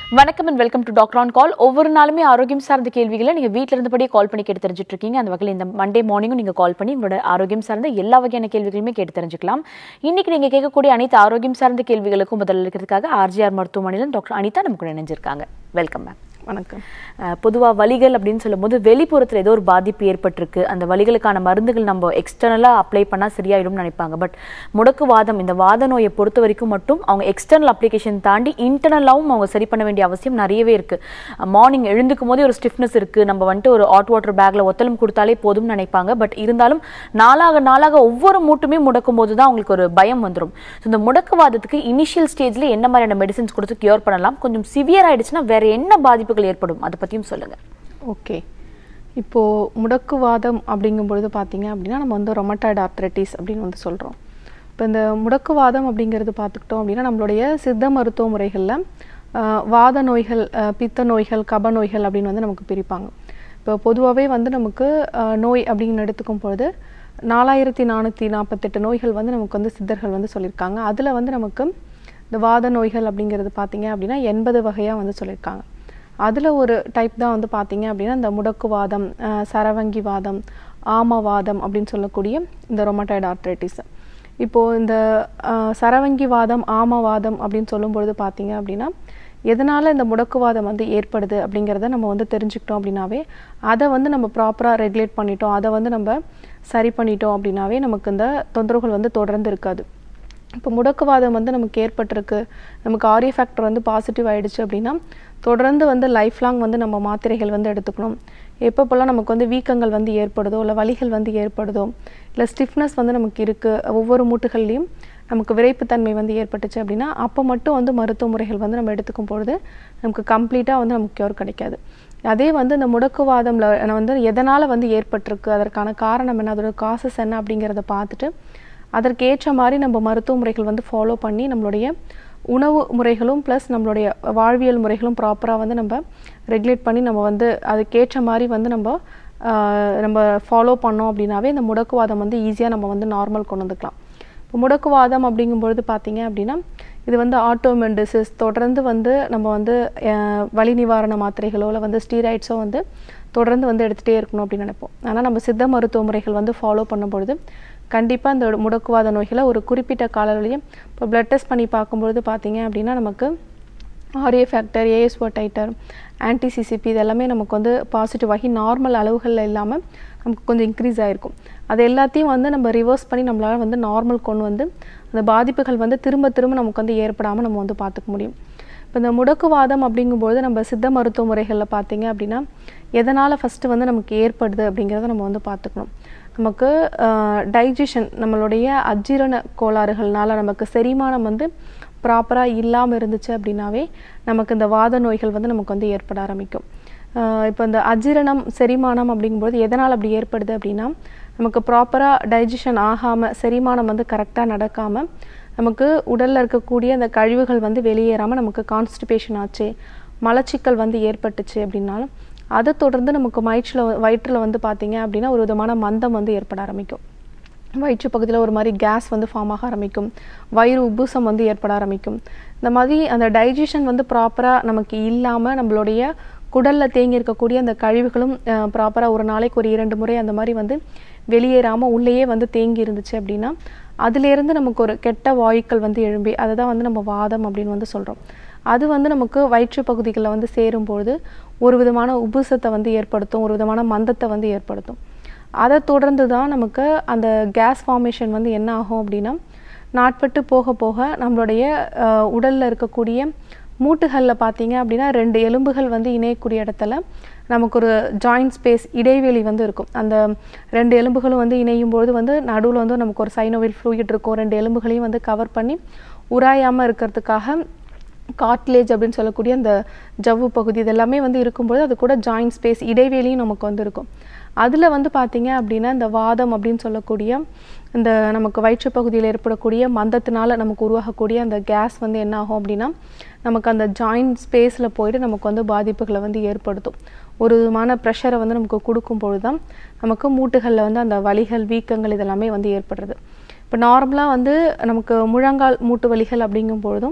வணக்கம் and welcome to doctor on call ஒவ்வொரு நாளுமே ஆரோக்கியம் சார்ந்த கேள்விகளை நீங்கள் வீட்டில் இருந்தபடியே கால் பண்ணி கேட்டு தெரிஞ்சுட்டு இருக்கீங்க அந்த வகையில் இந்த மண்டே மார்னிங்கும் நீங்கள் கால் பண்ணி உங்களோட ஆரோக்கியம் சார்ந்த எல்லா வகையான கேள்விகளுமே கேட்டு தெரிஞ்சுக்கலாம் இன்னைக்கு நீங்கள் கேட்கக்கூடிய அனைத்து ஆரோக்கியம் சார்ந்த கேள்விகளுக்கும் பதில் அளிக்கிறதுக்காக ஆர்ஜிஆர் மருத்துவமனையில் டாக்டர் அனிதா நமக்கு இணைஞ்சிருக்காங்க வெல்கம் மேம் வணக்கம் பொதுவாக வலிகள் அப்படின்னு சொல்லும்போது வெளிப்புறத்தில் ஏதோ ஒரு பாதிப்பு ஏற்பட்டிருக்கு அந்த வலிகளுக்கான மருந்துகள் நம்ம எக்ஸ்டர்னலாக அப்ளை பண்ணால் சரியாயிடும்னு நினைப்பாங்க பட் முடக்குவாதம் இந்த வாத நோயை பொறுத்த வரைக்கும் மட்டும் அவங்க எக்ஸ்டர்னல் அப்ளிகேஷன் தாண்டி இன்டர்னலாகவும் அவங்க சரி பண்ண வேண்டிய அவசியம் நிறையவே இருக்குது மார்னிங் எழுந்துக்கும் போதே ஒரு ஸ்டிஃப்னஸ் இருக்குது நம்ம வந்துட்டு ஒரு ஹாட் வாட்டர் பேக்கில் ஒத்தலம் கொடுத்தாலே போதும்னு நினைப்பாங்க பட் இருந்தாலும் நாளாக நாளாக ஒவ்வொரு மூட்டுமே முடக்கும் போது தான் அவங்களுக்கு ஒரு பயம் வந்துடும் ஸோ இந்த முடக்குவாதத்துக்கு இனிஷியல் ஸ்டேஜில் என்ன மாதிரியான மெடிசன்ஸ் கொடுத்து கியூர் பண்ணலாம் கொஞ்சம் சிவியர் ஆயிடுச்சுன்னா வேற என்ன பாதிப்புகள் ஏற்படும் அதை பற்றியும் சொல்லுங்க ஓகே இப்போது முடக்குவாதம் அப்படிங்கும் பொழுது பார்த்தீங்க அப்படின்னா நம்ம வந்து ரொமட்டாய்டு ஆர்த்ரைட்டிஸ் அப்படின்னு வந்து சொல்கிறோம் இப்போ இந்த முடக்குவாதம் அப்படிங்கிறது பார்த்துக்கிட்டோம் அப்படின்னா நம்மளுடைய சித்த மருத்துவ முறைகளில் ஆஹ், வாத நோய்கள் ஆஹ், பித்த நோய்கள் கப நோய்கள் அப்படின்னு வந்து நமக்கு பிரிப்பாங்க இப்போ பொதுவாகவே வந்து நமக்கு ஆஹ், நோய் அப்படின்னு எடுத்துக்கும் பொழுது நாலாயிரத்தி நானூற்றி நாற்பத்தெட்டு நோய்கள் வந்து நமக்கு வந்து சித்தர்கள் வந்து சொல்லியிருக்காங்க அதில் வந்து நமக்கு இந்த வாத நோய்கள் அப்படிங்கிறது பார்த்தீங்க அப்படின்னா எண்பது வகையாக வந்து சொல்லியிருக்காங்க அதில் ஒரு டைப் தான் வந்து பார்த்தீங்க அப்படின்னா இந்த முடக்குவாதம் அஹ், சரவங்கி வாதம் ஆமவாதம் அப்படின்னு சொல்லக்கூடிய இந்த ரொமட்டாய்டு ஆர்த்ரைட்டிஸ் இப்போது இந்த அஹ், சரவங்கி வாதம் ஆமவாதம் அப்படின்னு சொல்லும்பொழுது பார்த்தீங்க அப்படின்னா எதனால் இந்த முடக்குவாதம் வந்து ஏற்படுது அப்படிங்கிறத நம்ம வந்து தெரிஞ்சுக்கிட்டோம் அப்படின்னாவே அதை வந்து நம்ம ப்ராப்பராக ரெகுலேட் பண்ணிட்டோம் அதை வந்து நம்ம சரி பண்ணிட்டோம் அப்படின்னாவே நமக்கு இந்த தொந்தரவுகள் வந்து தொடர்ந்து இருக்காது இப்போ முடக்குவாதம் வந்து நமக்கு ஏற்பட்டிருக்கு நமக்கு ஆரிய ஃபேக்டர் வந்து பாசிட்டிவ் ஆயிடுச்சு அப்படின்னா தொடர்ந்து வந்து லைஃப் லாங் வந்து நம்ம மாத்திரைகள் வந்து எடுத்துக்கணும் எப்பப்போல்லாம் நமக்கு வந்து வீக்கங்கள் வந்து ஏற்படுதோ இல்லை வலிகள் வந்து ஏற்படுதோ இல்லை ஸ்டிஃப்னஸ் வந்து நமக்கு இருக்குது ஒவ்வொரு மூட்டுகள்லையும் நமக்கு விரைப்புத்தன்மை வந்து ஏற்பட்டுச்சு அப்படின்னா அப்போ மட்டும் வந்து மருத்துவ முறைகள் வந்து நம்ம எடுத்துக்கும் பொழுது நமக்கு கம்ப்ளீட்டாக வந்து நமக்கு க்யூர் கிடைக்காது அதே வந்து இந்த முடக்குவாதம்ல வந்து எதனால் வந்து ஏற்பட்டிருக்கு அதற்கான காரணம் என்ன அதோட காசஸ் என்ன அப்படிங்கிறத பார்த்துட்டு அதற்கேற்ற மாதிரி நம்ம மருத்துவ முறைகள் வந்து ஃபாலோ பண்ணி நம்மளுடைய உணவு முறைகளும் ப்ளஸ் நம்மளுடைய வாழ்வியல் முறைகளும் ப்ராப்பராக வந்து நம்ம ரெகுலேட் பண்ணி நம்ம வந்து அதுக்கேற்ற மாதிரி வந்து நம்ம ஆஹ், நம்ம ஃபாலோ பண்ணோம் அப்படின்னாவே இந்த முடக்குவாதம் வந்து ஈஸியாக நம்ம வந்து நார்மல் கொண்டு வந்துக்கலாம் இப்போ முடக்குவாதம் அப்படிங்கும்பொழுது பார்த்தீங்க அப்படின்னா இது வந்து ஆட்டோமென் டிசீஸ் தொடர்ந்து வந்து நம்ம வந்து அஹ், வலி நிவாரண மாத்திரைகளோ இல்லை வந்து ஸ்டீராய்ட்ஸோ வந்து தொடர்ந்து வந்து எடுத்துகிட்டே இருக்கணும் அப்படின்னு நினைப்போம் ஆனால் நம்ம சித்த மருத்துவ முறைகள் வந்து ஃபாலோ பண்ணும்பொழுது கண்டிப்பாக இந்த முடக்குவாத நோய்களை ஒரு குறிப்பிட்ட கால அளவுலயும் இப்போ பிளட் டெஸ்ட் பண்ணி பார்க்கும்பொழுது பார்த்தீங்க அப்படின்னா நமக்கு RA factor ASO titre anti CCP இது எல்லாமே நமக்கு வந்து பாசிட்டிவ் ஆகி நார்மல் அளவுகளில் இல்லாமல் நமக்கு கொஞ்சம் இன்க்ரீஸ் ஆகிருக்கும் அது எல்லாத்தையும் வந்து நம்ம ரிவர்ஸ் பண்ணி நம்மளால் வந்து நார்மல் கொண்டு வந்து அந்த பாதிப்புகள் வந்து திரும்ப திரும்ப நமக்கு வந்து ஏற்படாமல் நம்ம வந்து பார்த்துக்க முடியும் இப்போ இந்த முடக்குவாதம் அப்படிங்கும்போது நம்ம சித்த மருத்துவ முறைகளில் பார்த்தீங்க அப்படின்னா எதனால் ஃபஸ்ட்டு வந்து நமக்கு ஏற்படுது அப்படிங்கிறத நம்ம வந்து பார்த்துக்கணும் நமக்கு டைஜஷன் நம்மளுடைய அஜீரண கோளாறுகள்னால நமக்கு செரிமானம் வந்து ப்ராப்பராக இல்லாமல் இருந்துச்சு அப்படின்னாவே நமக்கு இந்த வாத நோய்கள் வந்து நமக்கு வந்து ஏற்பட ஆரம்பிக்கும் இப்போ இந்த அஜீரணம் செரிமானம் அப்படிங்கும்போது எதனால் அப்படி ஏற்படுது அப்படின்னா நமக்கு ப்ராப்பராக டைஜஷன் ஆகாமல் செரிமானம் வந்து கரெக்டாக நடக்காமல் நமக்கு உடலில் இருக்கக்கூடிய அந்த கழிவுகள் வந்து வெளியேறாமல் நமக்கு கான்ஸ்டிபேஷன் ஆச்சு மலச்சிக்கல் வந்து ஏற்பட்டுச்சு அப்படின்னாலும் அதை தொடர்ந்து நமக்கு வயிற்றில் வயிற்றில் வந்து பார்த்தீங்க அப்படின்னா ஒரு விதமான மந்தம் வந்து ஏற்பட ஆரம்பிக்கும் வயிற்று பகுதியில் ஒரு மாதிரி கேஸ் வந்து ஃபார்ம் ஆக ஆரம்பிக்கும் வயிறு உப்புசம் வந்து ஏற்பட ஆரம்பிக்கும் இந்த மாதிரி அந்த டைஜஷன் வந்து ப்ராப்பராக நமக்கு இல்லாமல் நம்மளுடைய குடலில் தேங்கி இருக்கக்கூடிய அந்த கழிவுகளும் ப்ராப்பராக ஒரு நாளைக்கு ஒரு இரண்டு முறை அந்த மாதிரி வந்து வெளியேறாமல் உள்ளேயே வந்து தேங்கி இருந்துச்சு அப்படின்னா அதுலேருந்து நமக்கு ஒரு கெட்ட வாயுக்கள் வந்து எழும்பி அதை தான் வந்து நம்ம வாதம் அப்படின்னு வந்து சொல்கிறோம் அது வந்து நமக்கு வயிற்று பகுதிகளில் வந்து சேரும்பொழுது ஒரு விதமான உபுசத்தை வந்து ஏற்படுத்தும் ஒரு விதமான மந்தத்தை வந்து ஏற்படுத்தும் அதை தொடர்ந்து தான் நமக்கு அந்த கேஸ் ஃபார்மேஷன் வந்து என்ன ஆகும் அப்படின்னா நாட்பட்டு போக போக நம்மளுடைய உடலில் இருக்கக்கூடிய மூட்டுகளில் பார்த்தீங்க அப்படின்னா ரெண்டு எலும்புகள் வந்து இணையக்கூடிய இடத்துல நமக்கு ஒரு ஜாயிண்ட் ஸ்பேஸ் இடைவெளி வந்து இருக்கும் அந்த ரெண்டு எலும்புகளும் வந்து இணையும் பொழுது வந்து நடுவில் வந்து நமக்கு ஒரு சைனோவில் ஃப்ளூயிட் இருக்கும் ரெண்டு எலும்புகளையும் வந்து கவர் பண்ணி உராயாமல் இருக்கிறதுக்காக காட்லேஜ் அப்படின்னு சொல்லக்கூடிய அந்த ஜவ்வு பகுதி இதெல்லாமே வந்து இருக்கும்போது அது கூட ஜாயிண்ட் ஸ்பேஸ் இடைவெளியும் நமக்கு வந்து இருக்கும் அதில் வந்து பார்த்தீங்க அப்படின்னா இந்த வாதம் அப்படின்னு சொல்லக்கூடிய இந்த நமக்கு வயிற்று பகுதியில் ஏற்படக்கூடிய மந்தத்தினால நமக்கு உருவாகக்கூடிய அந்த கேஸ் வந்து என்ன ஆகும் அப்படின்னா நமக்கு அந்த ஜாயிண்ட் ஸ்பேஸில் போயிட்டு நமக்கு வந்து பாதிப்புகளை வந்து ஏற்படுத்தும் ஒரு விதமான ப்ரெஷரை வந்து நமக்கு கொடுக்கும் பொழுது தான் நமக்கு மூட்டுகளில் வந்து அந்த வலிகள் வீக்கங்கள் இதெல்லாமே வந்து ஏற்படுறது இப்போ நார்மலாக வந்து நமக்கு முழங்கால் மூட்டு வலிகள் அப்படிங்கும் பொழுதும்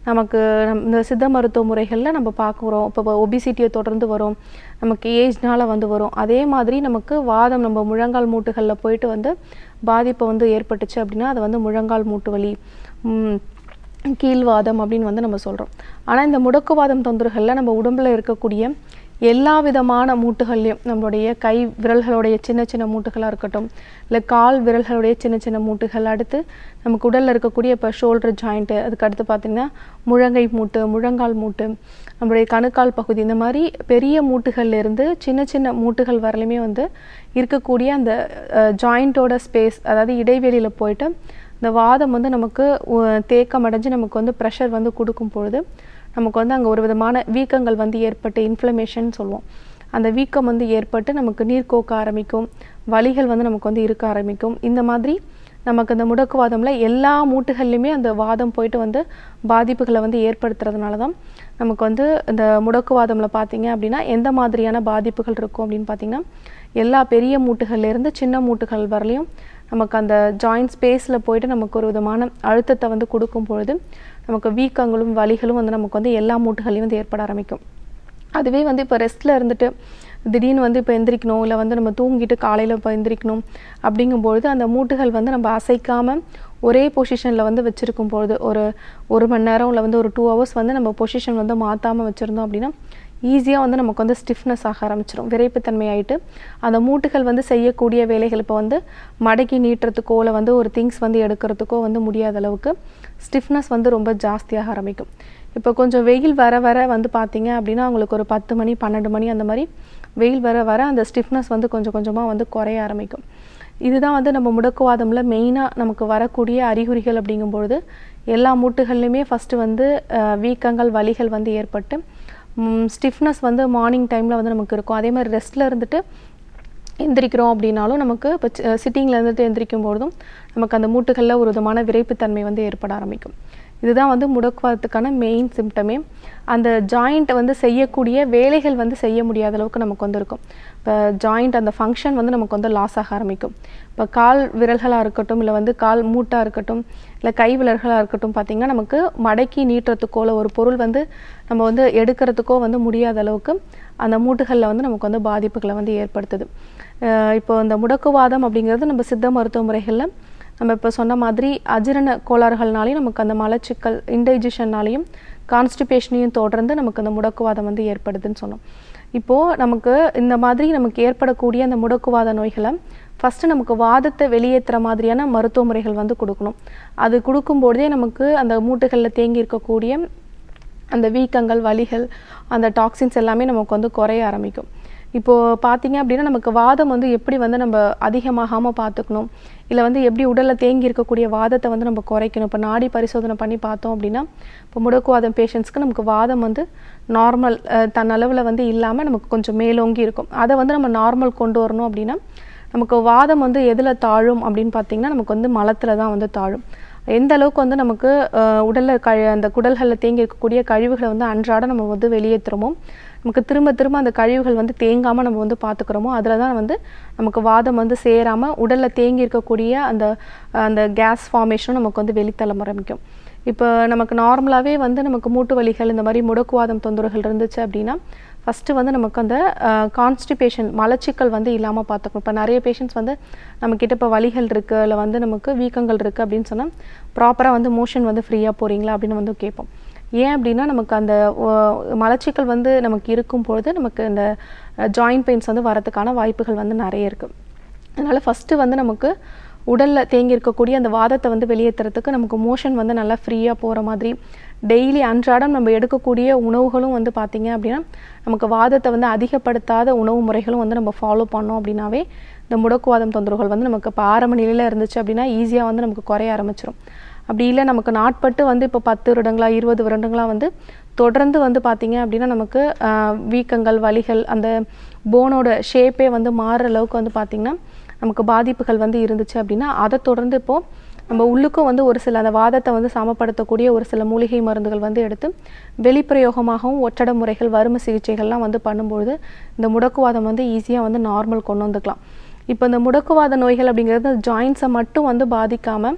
நமக்கு நம் இந்த சித்த மருத்துவ முறைகளில் நம்ம பார்க்குறோம் இப்போ ஒபிசிட்டியை தொடர்ந்து வரும் நமக்கு ஏஜ்னால வந்து வரும் அதே மாதிரி நமக்கு வாதம் நம்ம முழங்கால் மூட்டுகளில் போயிட்டு வந்து பாதிப்பை வந்து ஏற்பட்டுச்சு அப்படின்னா அது வந்து முழங்கால் மூட்டு வலி ம், கீழ்வாதம் அப்படின்னு வந்து நம்ம சொல்கிறோம் ஆனால் இந்த முடக்குவாதம் தொந்தரவுகளில் நம்ம உடம்புல இருக்கக்கூடிய எல்லா விதமான மூட்டுகள்லையும் நம்மளுடைய கை விரல்களுடைய சின்ன சின்ன மூட்டுகளாக இருக்கட்டும் இல்லை கால் விரல்களுடைய சின்ன சின்ன மூட்டுகள் அடுத்து நமக்கு உடலில் இருக்கக்கூடிய இப்போ ஷோல்டர் ஜாயிண்ட்டு அதுக்கு அடுத்து பார்த்திங்கன்னா முழங்கை மூட்டு முழங்கால் மூட்டு நம்மளுடைய கணுக்கால் பகுதி இந்த மாதிரி பெரிய மூட்டுகள்ல இருந்து சின்ன சின்ன மூட்டுகள் வரலையுமே வந்து இருக்கக்கூடிய அந்த ஜாயிண்ட்டோட ஸ்பேஸ் அதாவது இடைவெளியில் போயிட்டு இந்த வாதம் வந்து நமக்கு உ- தேக்கம் அடைஞ்சு நமக்கு வந்து ப்ரெஷர் வந்து கொடுக்கும் பொழுது நமக்கு வந்து அங்கே ஒரு விதமான வீக்கங்கள் வந்து ஏற்பட்டு இன்ஃப்ளமேஷன் சொல்லுவோம் அந்த வீக்கம் வந்து ஏற்பட்டு நமக்கு நீர் கோக்க ஆரம்பிக்கும் வலிகள் வந்து நமக்கு வந்து இருக்க ஆரம்பிக்கும் இந்த மாதிரி நமக்கு அந்த முடக்குவாதம்ல எல்லா மூட்டுகள்லையுமே அந்த வாதம் போயிட்டு வந்து பாதிப்புகளை வந்து ஏற்படுத்துறதுனால தான் நமக்கு வந்து இந்த முடக்குவாதம்ல பார்த்தீங்க அப்படின்னா எந்த மாதிரியான பாதிப்புகள் இருக்கும் அப்படின்னு பார்த்தீங்கன்னா எல்லா பெரிய மூட்டுகள்ல இருந்து சின்ன மூட்டுகள் வரலையும் நமக்கு அந்த ஜாயிண்ட் ஸ்பேஸில் போயிட்டு நமக்கு ஒரு விதமான அழுத்தத்தை வந்து கொடுக்கும் பொழுது நமக்கு வீக்கங்களும் வலிகளும் வந்து நமக்கு வந்து எல்லா மூட்டுகள்லையும் வந்து ஏற்பட ஆரம்பிக்கும் அதுவே வந்து இப்போ ரெஸ்ட்டில் இருந்துட்டு திடீர்னு வந்து இப்போ எந்திரிக்கணும் இல்லை வந்து நம்ம தூங்கிட்டு காலையில் இப்போ எந்திரிக்கணும் அப்படிங்கும்பொழுது அந்த மூட்டுகள் வந்து நம்ம அசைக்காமல் ஒரே பொசிஷனில் வந்து வச்சுருக்கும் பொழுது ஒரு ஒரு மணி நேரம் இல்லை வந்து ஒரு டூ ஹவர்ஸ் வந்து நம்ம பொசிஷன் வந்து மாற்றாமல் வச்சுருந்தோம் அப்படின்னா ஈஸியாக வந்து நமக்கு வந்து ஸ்டிஃப்னஸ் ஆக ஆரம்பிச்சிடும் விரைப்புத்தன்மை ஆயிட்டு அந்த மூட்டுகள் வந்து செய்யக்கூடிய வேலைகள் இப்போ வந்து மடக்கி நீட்டுறதுக்கோ இல்லை வந்து ஒரு திங்ஸ் வந்து எடுக்கிறதுக்கோ வந்து முடியாத அளவுக்கு ஸ்டிஃப்னஸ் வந்து ரொம்ப ஜாஸ்தியாக ஆரம்பிக்கும் இப்போ கொஞ்சம் வெயில் வர வர வந்து பார்த்தீங்க அப்படின்னா அவங்களுக்கு ஒரு பத்து மணி பன்னெண்டு மணி அந்த மாதிரி வெயில் வர வர அந்த ஸ்டிஃப்னஸ் வந்து கொஞ்சம் கொஞ்சமாக வந்து குறைய ஆரம்பிக்கும் இதுதான் வந்து நம்ம முடக்குவாதம்ல மெயினாக நமக்கு வரக்கூடிய அறிகுறிகள் அப்படிங்கும்பொழுது எல்லா மூட்டுகள்லையுமே ஃபஸ்ட்டு வந்து அஹ், வீக்கங்கள் வலிகள் வந்து ஏற்பட்டு ஸ்டிஃப்னஸ் வந்து மார்னிங் டைமில் வந்து நமக்கு இருக்கும் அதே மாதிரி ரெஸ்ட்டில் இருந்துட்டு எந்திரிக்கிறோம் அப்படின்னாலும் நமக்கு இப்போ சிட்டிங்கில் இருந்துட்டு எந்திரிக்கும் பொழுதும் நமக்கு அந்த மூட்டுகளில் ஒரு விதமான விரைப்புத்தன்மை வந்து ஏற்பட ஆரம்பிக்கும் இதுதான் வந்து முடக்குவாதத்துக்கான மெயின் சிம்டமே அந்த ஜாயிண்ட் வந்து செய்யக்கூடிய வேலைகள் வந்து செய்ய முடியாத அளவுக்கு நமக்கு வந்து இருக்கும் இப்போ ஜாயிண்ட் அந்த ஃபங்க்ஷன் வந்து நமக்கு வந்து லாஸ் ஆக ஆரம்பிக்கும் இப்போ கால் விரல்களாக இருக்கட்டும் இல்லை வந்து கால் மூட்டாக இருக்கட்டும் இல்லை கை விரல்களாக இருக்கட்டும் பார்த்திங்கன்னா நமக்கு மடக்கி நீட்டுறதுக்கோ இல்லை ஒரு பொருள் வந்து நம்ம வந்து எடுக்கிறதுக்கோ வந்து முடியாத அளவுக்கு அந்த மூட்டுகளில் வந்து நமக்கு வந்து பாதிப்புகளை வந்து ஏற்படுத்துது அஹ் இப்போ இந்த முடக்குவாதம் அப்படிங்கிறது நம்ம சித்த மருத்துவ முறைகளில் நம்ம இப்போ சொன்ன மாதிரி அஜீரண கோளாறுகள்னாலையும் நமக்கு அந்த மலச்சிக்கல் இன்டைஜஷன்னாலையும் கான்ஸ்டிபேஷனையும் தொடர்ந்து நமக்கு அந்த முடக்குவாதம் வந்து ஏற்படுதுன்னு சொன்னோம் இப்போது நமக்கு இந்த மாதிரி நமக்கு ஏற்படக்கூடிய அந்த முடக்குவாத நோய்களை ஃபஸ்ட்டு நமக்கு வாதத்தை வெளியேற்றுற மாதிரியான மருத்துவ முறைகள் வந்து கொடுக்கணும் அது கொடுக்கும்போதே நமக்கு அந்த மூட்டுகளில் தேங்கி இருக்கக்கூடிய அந்த வீக்கங்கள் வலிகள் அந்த டாக்ஸின்ஸ் எல்லாமே நமக்கு வந்து குறைய ஆரம்பிக்கும் இப்போது பார்த்தீங்க அப்படின்னா நமக்கு வாதம் வந்து எப்படி வந்து நம்ம அதிகமாகாமல் பார்த்துக்கணும் இல்லை வந்து எப்படி உடலில் தேங்கி இருக்கக்கூடிய வாதத்தை வந்து நம்ம குறைக்கணும் இப்போ நாடி பரிசோதனை பண்ணி பார்த்தோம் அப்படின்னா இப்போ முடக்குவாதம் பேஷண்ட்ஸ்க்கு நமக்கு வாதம் வந்து நார்மல் தன் அளவில் வந்து இல்லாமல் நமக்கு கொஞ்சம் மேலோங்கி இருக்கும் அதை வந்து நம்ம நார்மல் கொண்டு வரணும் அப்படின்னா நமக்கு வாதம் வந்து எதில் தாழும் அப்படின்னு பார்த்தீங்கன்னா நமக்கு வந்து மலத்தில் தான் வந்து தாழும் எந்த அளவுக்கு வந்து நமக்கு அஹ், உடல்ல கழ அந்த குடல்களில் தேங்கி இருக்கக்கூடிய கழிவுகளை வந்து அன்றாட நம்ம வந்து வெளியேற்றுறோமோ நமக்கு திரும்ப திரும்ப அந்த கழிவுகள் வந்து தேங்காமல் நம்ம வந்து பார்த்துக்கிறோமோ அதில் தான் வந்து நமக்கு வாதம் வந்து சேராமல் உடலில் தேங்கி இருக்கக்கூடிய அந்த அந்த கேஸ் ஃபார்மேஷனும் நமக்கு வந்து வெளித்தள்ள ஆரம்பிக்கும் இப்போ நமக்கு நார்மலாகவே வந்து நமக்கு மூட்டு வலிகள் இந்த மாதிரி முடக்குவாதம் தொந்தரவுகள் இருந்துச்சு அப்படின்னா ஃபஸ்ட்டு வந்து நமக்கு அந்த கான்ஸ்டிபேஷன் மலச்சிக்கல் வந்து இல்லாமல் பார்த்துக்கணும் இப்போ நிறைய பேஷண்ட்ஸ் வந்து நம்மக்கிட்ட இப்போ வலிகள் இருக்குது இல்லை வந்து நமக்கு வீக்கங்கள் இருக்குது அப்படின்னு சொன்னால் ப்ராப்பராக வந்து மோஷன் வந்து ஃப்ரீயாக போகிறீங்களா அப்படின்னு வந்து கேட்போம் ஏன் அப்படின்னா நமக்கு அந்த அஹ், மலச்சிக்கல் வந்து நமக்கு இருக்கும் பொழுது நமக்கு இந்த ஜாயிண்ட் பெயின்ஸ் வந்து வரதுக்கான வாய்ப்புகள் வந்து நிறைய இருக்குது அதனால் ஃபஸ்ட்டு வந்து நமக்கு உடலில் தேங்கி இருக்கக்கூடிய அந்த வாதத்தை வந்து வெளியேற்றுறதுக்கு நமக்கு மோஷன் வந்து நல்லா ஃப்ரீயாக போகிற மாதிரி டெய்லி அன்றாடம் நம்ம எடுக்கக்கூடிய உணவுகளும் வந்து பார்த்திங்க அப்படின்னா நமக்கு வாதத்தை வந்து அதிகப்படுத்தாத உணவு முறைகளும் வந்து நம்ம ஃபாலோ பண்ணோம் அப்படின்னாவே இந்த முடக்குவாதம் தொந்தரவுகள் வந்து நமக்கு இப்போ ஆரம்ப நிலையில் இருந்துச்சு அப்படின்னா ஈஸியாக வந்து நமக்கு குறைய ஆரம்பிச்சிடும் அப்படி இல்லை நமக்கு நாட்பட்டு வந்து இப்போ பத்து வருடங்களா இருபது வருடங்களா வந்து தொடர்ந்து வந்து பார்த்தீங்க அப்படின்னா நமக்கு ஆஹ், வீக்கங்கள் வலிகள் அந்த போனோட ஷேப்பே வந்து மாறுற அளவுக்கு வந்து பார்த்திங்கன்னா நமக்கு பாதிப்புகள் வந்து இருந்துச்சு அப்படின்னா அதை தொடர்ந்து இப்போது நம்ம உள்ளுக்கும் வந்து ஒரு சில அந்த வாதத்தை வந்து சமப்படுத்தக்கூடிய ஒரு சில மூலிகை மருந்துகள் வந்து எடுத்து வெளிப்பிரயோகமாகவும் ஒற்றட முறைகள் வறுமை சிகிச்சைகள்லாம் வந்து பண்ணும்பொழுது இந்த முடக்குவாதம் வந்து ஈஸியாக வந்து நார்மல் கொண்டு வந்துக்கலாம் இப்போ இந்த முடக்குவாத நோய்கள் அப்படிங்கிறது ஜாயின்ஸை மட்டும் வந்து பாதிக்காமல்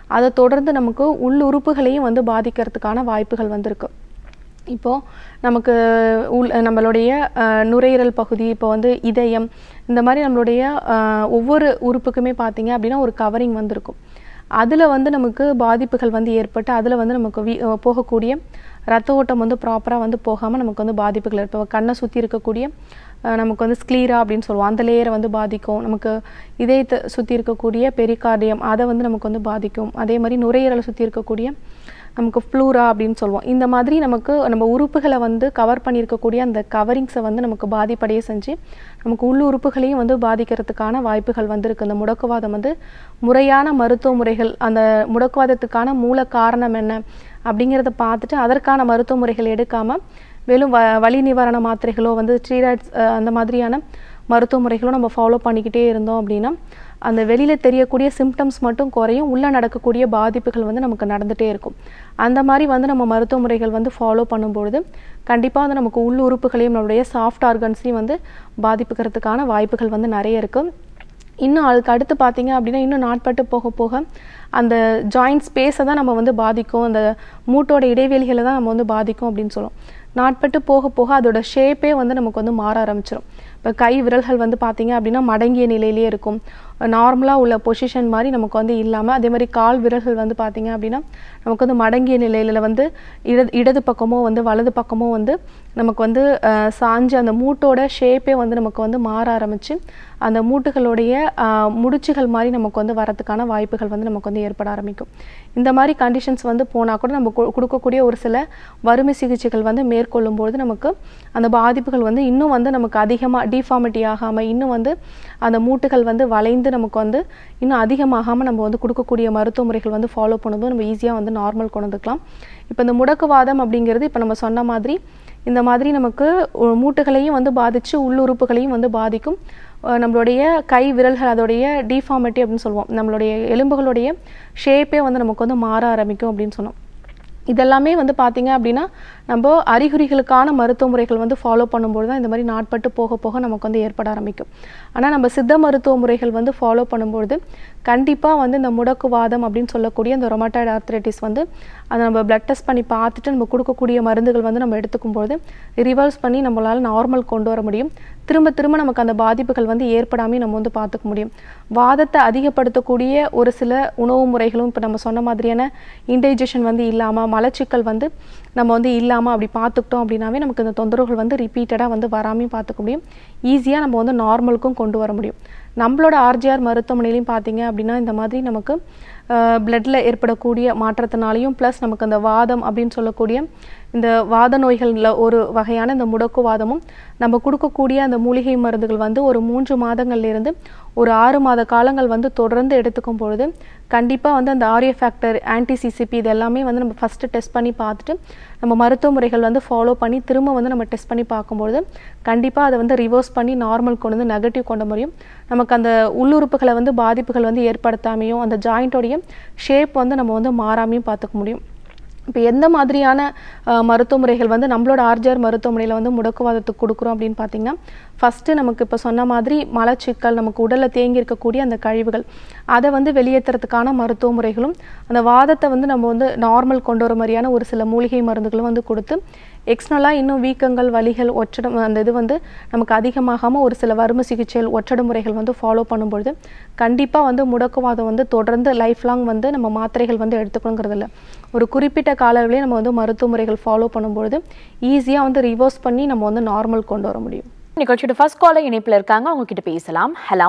அதை தொடர்ந்து நமக்கு உள் உறுப்புகளையும் வந்து பாதிக்கிறதுக்கான வாய்ப்புகள் வந்திருக்கு இப்போ நமக்கு உள் நம்மளுடைய அஹ், நுரையீரல் பகுதி இப்போ வந்து இதயம் இந்த மாதிரி நம்மளுடைய அஹ், ஒவ்வொரு உறுப்புக்குமே பார்த்தீங்க அப்படின்னா ஒரு கவரிங் வந்திருக்கும் அதில் வந்து நமக்கு பாதிப்புகள் வந்து ஏற்பட்டு அதில் வந்து நமக்கு வீ அஹ், போகக்கூடிய ரத்த ஓட்டம் வந்து ப்ராப்பராக வந்து போகாமல் நமக்கு வந்து பாதிப்புகள் இப்போ கண்ணை சுற்றி இருக்கக்கூடிய அஹ், நமக்கு வந்து ஸ்க்ளீரா அப்படின்னு சொல்லுவோம் அந்த லேயரை வந்து பாதிக்கும் நமக்கு இதயத்தை சுற்றி இருக்கக்கூடிய பெரிகார்டியம் அதை வந்து நமக்கு வந்து பாதிக்கும் அதே மாதிரி நுரையீரலை சுற்றி இருக்கக்கூடிய நமக்கு ஃப்ளூரா அப்படின்னு சொல்லுவோம் இந்த மாதிரி நமக்கு நம்ம உறுப்புகளை வந்து கவர் பண்ணியிருக்கக்கூடிய அந்த கவரிங்ஸை வந்து நமக்கு பாதிப்படைய செஞ்சு நமக்கு உள் உறுப்புகளையும் வந்து பாதிக்கிறதுக்கான வாய்ப்புகள் வந்திருக்கு அந்த முடக்குவாதம் வந்து முறையான மருத்துவ முறைகள் அந்த முடக்குவாதத்துக்கான மூல காரணம் என்ன அப்படிங்கிறத பார்த்துட்டு அதற்கான மருத்துவ முறைகள் எடுக்காமல் வெறும் வ வலி நிவாரண மாத்திரைகளோ வந்து ஸ்டீராய்ட்ஸ் அந்த மாதிரியான மருத்துவ முறைகளும் நம்ம ஃபாலோ பண்ணிக்கிட்டே இருந்தோம் அப்படின்னா அந்த வெளியில் தெரியக்கூடிய சிம்டம்ஸ் மட்டும் குறையும் உள்ளே நடக்கக்கூடிய பாதிப்புகள் வந்து நமக்கு நடந்துகிட்டே இருக்கும் அந்த மாதிரி வந்து நம்ம மருத்துவ முறைகள் வந்து ஃபாலோ பண்ணும்பொழுது கண்டிப்பாக வந்து நமக்கு உள் உறுப்புகளையும் நம்மளுடைய சாஃப்ட் ஆர்கன்ஸையும் வந்து பாதிப்புக்கிறதுக்கான வாய்ப்புகள் வந்து நிறைய இருக்குது இன்னும் அதுக்கு அடுத்து பார்த்தீங்க அப்படின்னா இன்னும் நாட்பட்டு போக போக அந்த ஜாயிண்ட் ஸ்பேஸை தான் நம்ம வந்து பாதிக்கும் அந்த மூட்டோட இடைவெளிகளை தான் நம்ம வந்து பாதிக்கும் அப்படின்னு சொல்லுவோம் நாட்பட்டு போக போக அதோட ஷேப்பே வந்து நமக்கு வந்து மாற ஆரம்பிச்சிடும் இப்போ கை விரல்கள் வந்து பார்த்தீங்க அப்படின்னா மடங்கிய நிலையிலேயே இருக்கும் நார்மலாக உள்ள பொசிஷன் மாதிரி நமக்கு வந்து இல்லாமல் அதே மாதிரி கால் விரல்கள் வந்து பார்த்தீங்க அப்படின்னா நமக்கு வந்து மடங்கிய நிலையில் வந்து இடது இடது பக்கமோ வந்து வலது பக்கமோ வந்து நமக்கு வந்து அஹ், சாஞ்சு அந்த மூட்டோட ஷேப்பே வந்து நமக்கு வந்து மாற ஆரம்பிச்சு அந்த மூட்டுகளுடைய அஹ், முடிச்சுகள் மாதிரி நமக்கு வந்து வரதுக்கான வாய்ப்புகள் வந்து நமக்கு வந்து ஏற்பட ஆரம்பிக்கும் இந்த மாதிரி கண்டிஷன்ஸ் வந்து போனால் கூட நம்ம கு- கொடுக்கக்கூடிய ஒரு சில வறுமை சிகிச்சைகள் வந்து மேற்கொள்ளும்போது நமக்கு அந்த பாதிப்புகள் வந்து இன்னும் வந்து நமக்கு அதிகமாக டிஃபார்மிட்டி ஆகாமல் இன்னும் வந்து அந்த மூட்டுகள் வந்து வளைந்து நமக்கு வந்து இன்னும் அதிகமாகாமல் நம்ம வந்து கொடுக்கக்கூடிய மருத்துவ முறைகள் வந்து ஃபாலோ பண்ணும்போது நம்ம ஈஸியாக வந்து நார்மல் கொண்டு வந்துக்கலாம் இப்போ இந்த முடக்குவாதம் அப்படிங்கிறது இப்போ நம்ம சொன்ன மாதிரி இந்த மாதிரி நமக்கு ஒ- மூட்டுகளையும் வந்து பாதித்து உள்ளுறுப்புகளையும் வந்து பாதிக்கும் அஹ் நம்மளுடைய கை விரல்கள் அதோடைய டிஃபார்மிட்டி அப்படின்னு சொல்லுவோம் நம்மளுடைய எலும்புகளுடைய ஷேப்பே வந்து நமக்கு வந்து மாற ஆரம்பிக்கும் அப்படின்னு சொன்னோம் இதெல்லாமே வந்து பார்த்தீங்க அப்படின்னா நம்ம அறிகுறிகளுக்கான மருத்துவ முறைகள் வந்து ஃபாலோ பண்ணும்போது தான் இந்த மாதிரி நாட்பட்டு போக போக நமக்கு வந்து ஏற்பட ஆரம்பிக்கும் ஆனால் நம்ம சித்த மருத்துவ முறைகள் வந்து ஃபாலோ பண்ணும்பொழுது கண்டிப்பாக வந்து இந்த முடக்குவாதம் அப்படின்னு சொல்லக்கூடிய இந்த ரொமட்டாய்டு ஆர்த்ரைட்டிஸ் வந்து அதை நம்ம பிளட் டெஸ்ட் பண்ணி பார்த்துட்டு நம்ம கொடுக்கக்கூடிய மருந்துகள் வந்து நம்ம எடுத்துக்கும் போது ரிவர்ஸ் பண்ணி நம்மளால் நார்மல் கொண்டு வர முடியும் திரும்ப திரும்ப நமக்கு அந்த பாதிப்புகள் வந்து ஏற்படாமல் நம்ம வந்து பார்த்துக்க முடியும் வாதத்தை அதிகப்படுத்தக்கூடிய ஒரு சில உணவு முறைகளும் இப்போ நம்ம சொன்ன மாதிரியான இன்டைஜஷன் வந்து இல்லாமல் மலச்சிக்கல் வந்து நம்ம வந்து இல்லாமல் அப்படி பார்த்துக்கிட்டோம் அப்படின்னாவே நமக்கு இந்த தொந்தரவுகள் வந்து ரிப்பீட்டடாக வந்து வராமையும் பார்த்துக்க முடியும் ஈஸியாக நம்ம வந்து நார்மலுக்கும் கொண்டு வர முடியும் நம்மளோட ஆர்ஜிஆர் மருத்துவமனையிலையும் பார்த்தீங்க அப்படின்னா இந்த மாதிரி நமக்கு பிளட்ல ஏற்படக்கூடிய மாற்றத்தினாலையும் ப்ளஸ் நமக்கு அந்த வாதம் அப்படின்னு சொல்லக்கூடிய இந்த வாத நோய்களில் ஒரு வகையான இந்த முடக்குவாதமும் நம்ம கொடுக்கக்கூடிய அந்த மூலிகை மருந்துகள் வந்து ஒரு மூன்று மாதங்கள்ல இருந்து ஒரு ஆறு மாத காலங்கள் வந்து தொடர்ந்து எடுத்துக்கும் பொழுது கண்டிப்பாக வந்து அந்த ஆரியோ ஃபேக்டர் ஆன்டி சிசிபி இது எல்லாமே வந்து நம்ம ஃபஸ்ட்டு டெஸ்ட் பண்ணி பார்த்துட்டு நம்ம மருத்துவ முறைகள் வந்து ஃபாலோ பண்ணி திரும்ப வந்து நம்ம டெஸ்ட் பண்ணி பார்க்கும்பொழுது கண்டிப்பாக அதை வந்து ரிவர்ஸ் பண்ணி நார்மல் கொண்டு வந்து நெகட்டிவ் கொண்டு முடியும் நமக்கு அந்த உள்ளுறுப்புகளை வந்து பாதிப்புகள் வந்து ஏற்படுத்தாமையும் அந்த ஜாயிண்ட்டோடைய ஷேப் வந்து நம்ம வந்து மாறாமையும் பார்த்துக்க முடியும் இப்போ எந்த மாதிரியான அஹ், மருத்துவ முறைகள் வந்து நம்மளோட ஆர்ஜர் மருத்துவமனையில் வந்து முடக்குவாதத்துக்கு கொடுக்குறோம் அப்படின்னு பார்த்தீங்கன்னா ஃபஸ்ட்டு நமக்கு இப்போ சொன்ன மாதிரி மலச்சிக்கல் நமக்கு உடலில் தேங்கி இருக்கக்கூடிய அந்த கழிவுகள் அதை வந்து வெளியேற்றுறதுக்கான மருத்துவ முறைகளும் அந்த வாதத்தை வந்து நம்ம வந்து நார்மல் கொண்டு வர மாதிரியான ஒரு சில மூலிகை மருந்துகளும் வந்து கொடுத்து எக்ஸ்டர்னலாக இன்னும் வீக்கங்கள் வலிகள் ஒற்றடம் அந்த இது வந்து நமக்கு அதிகமாகாமல் ஒரு சில வறுமை சிகிச்சைகள் ஒற்றடை முறைகள் வந்து ஃபாலோ பண்ணும்பொழுது கண்டிப்பாக வந்து முடக்குவாதம் வந்து தொடர்ந்து லைஃப் லாங் வந்து நம்ம மாத்திரைகள் வந்து எடுத்துக்கணுங்கிறது இல்ல ஒரு குறிப்பிட்ட கால அளவிலே நம்ம வந்து மருத்துவ முறைகள் ஃபாலோ பண்ணும்பொழுது ஈஸியாக வந்து ரிவர்ஸ் பண்ணி நம்ம வந்து நார்மல் கொண்டு வர முடியும் நிகழ்ச்சியோட ஃபர்ஸ்ட் காலர் இணைப்புல இருக்காங்க அவங்க கிட்ட பேசலாம் ஹலோ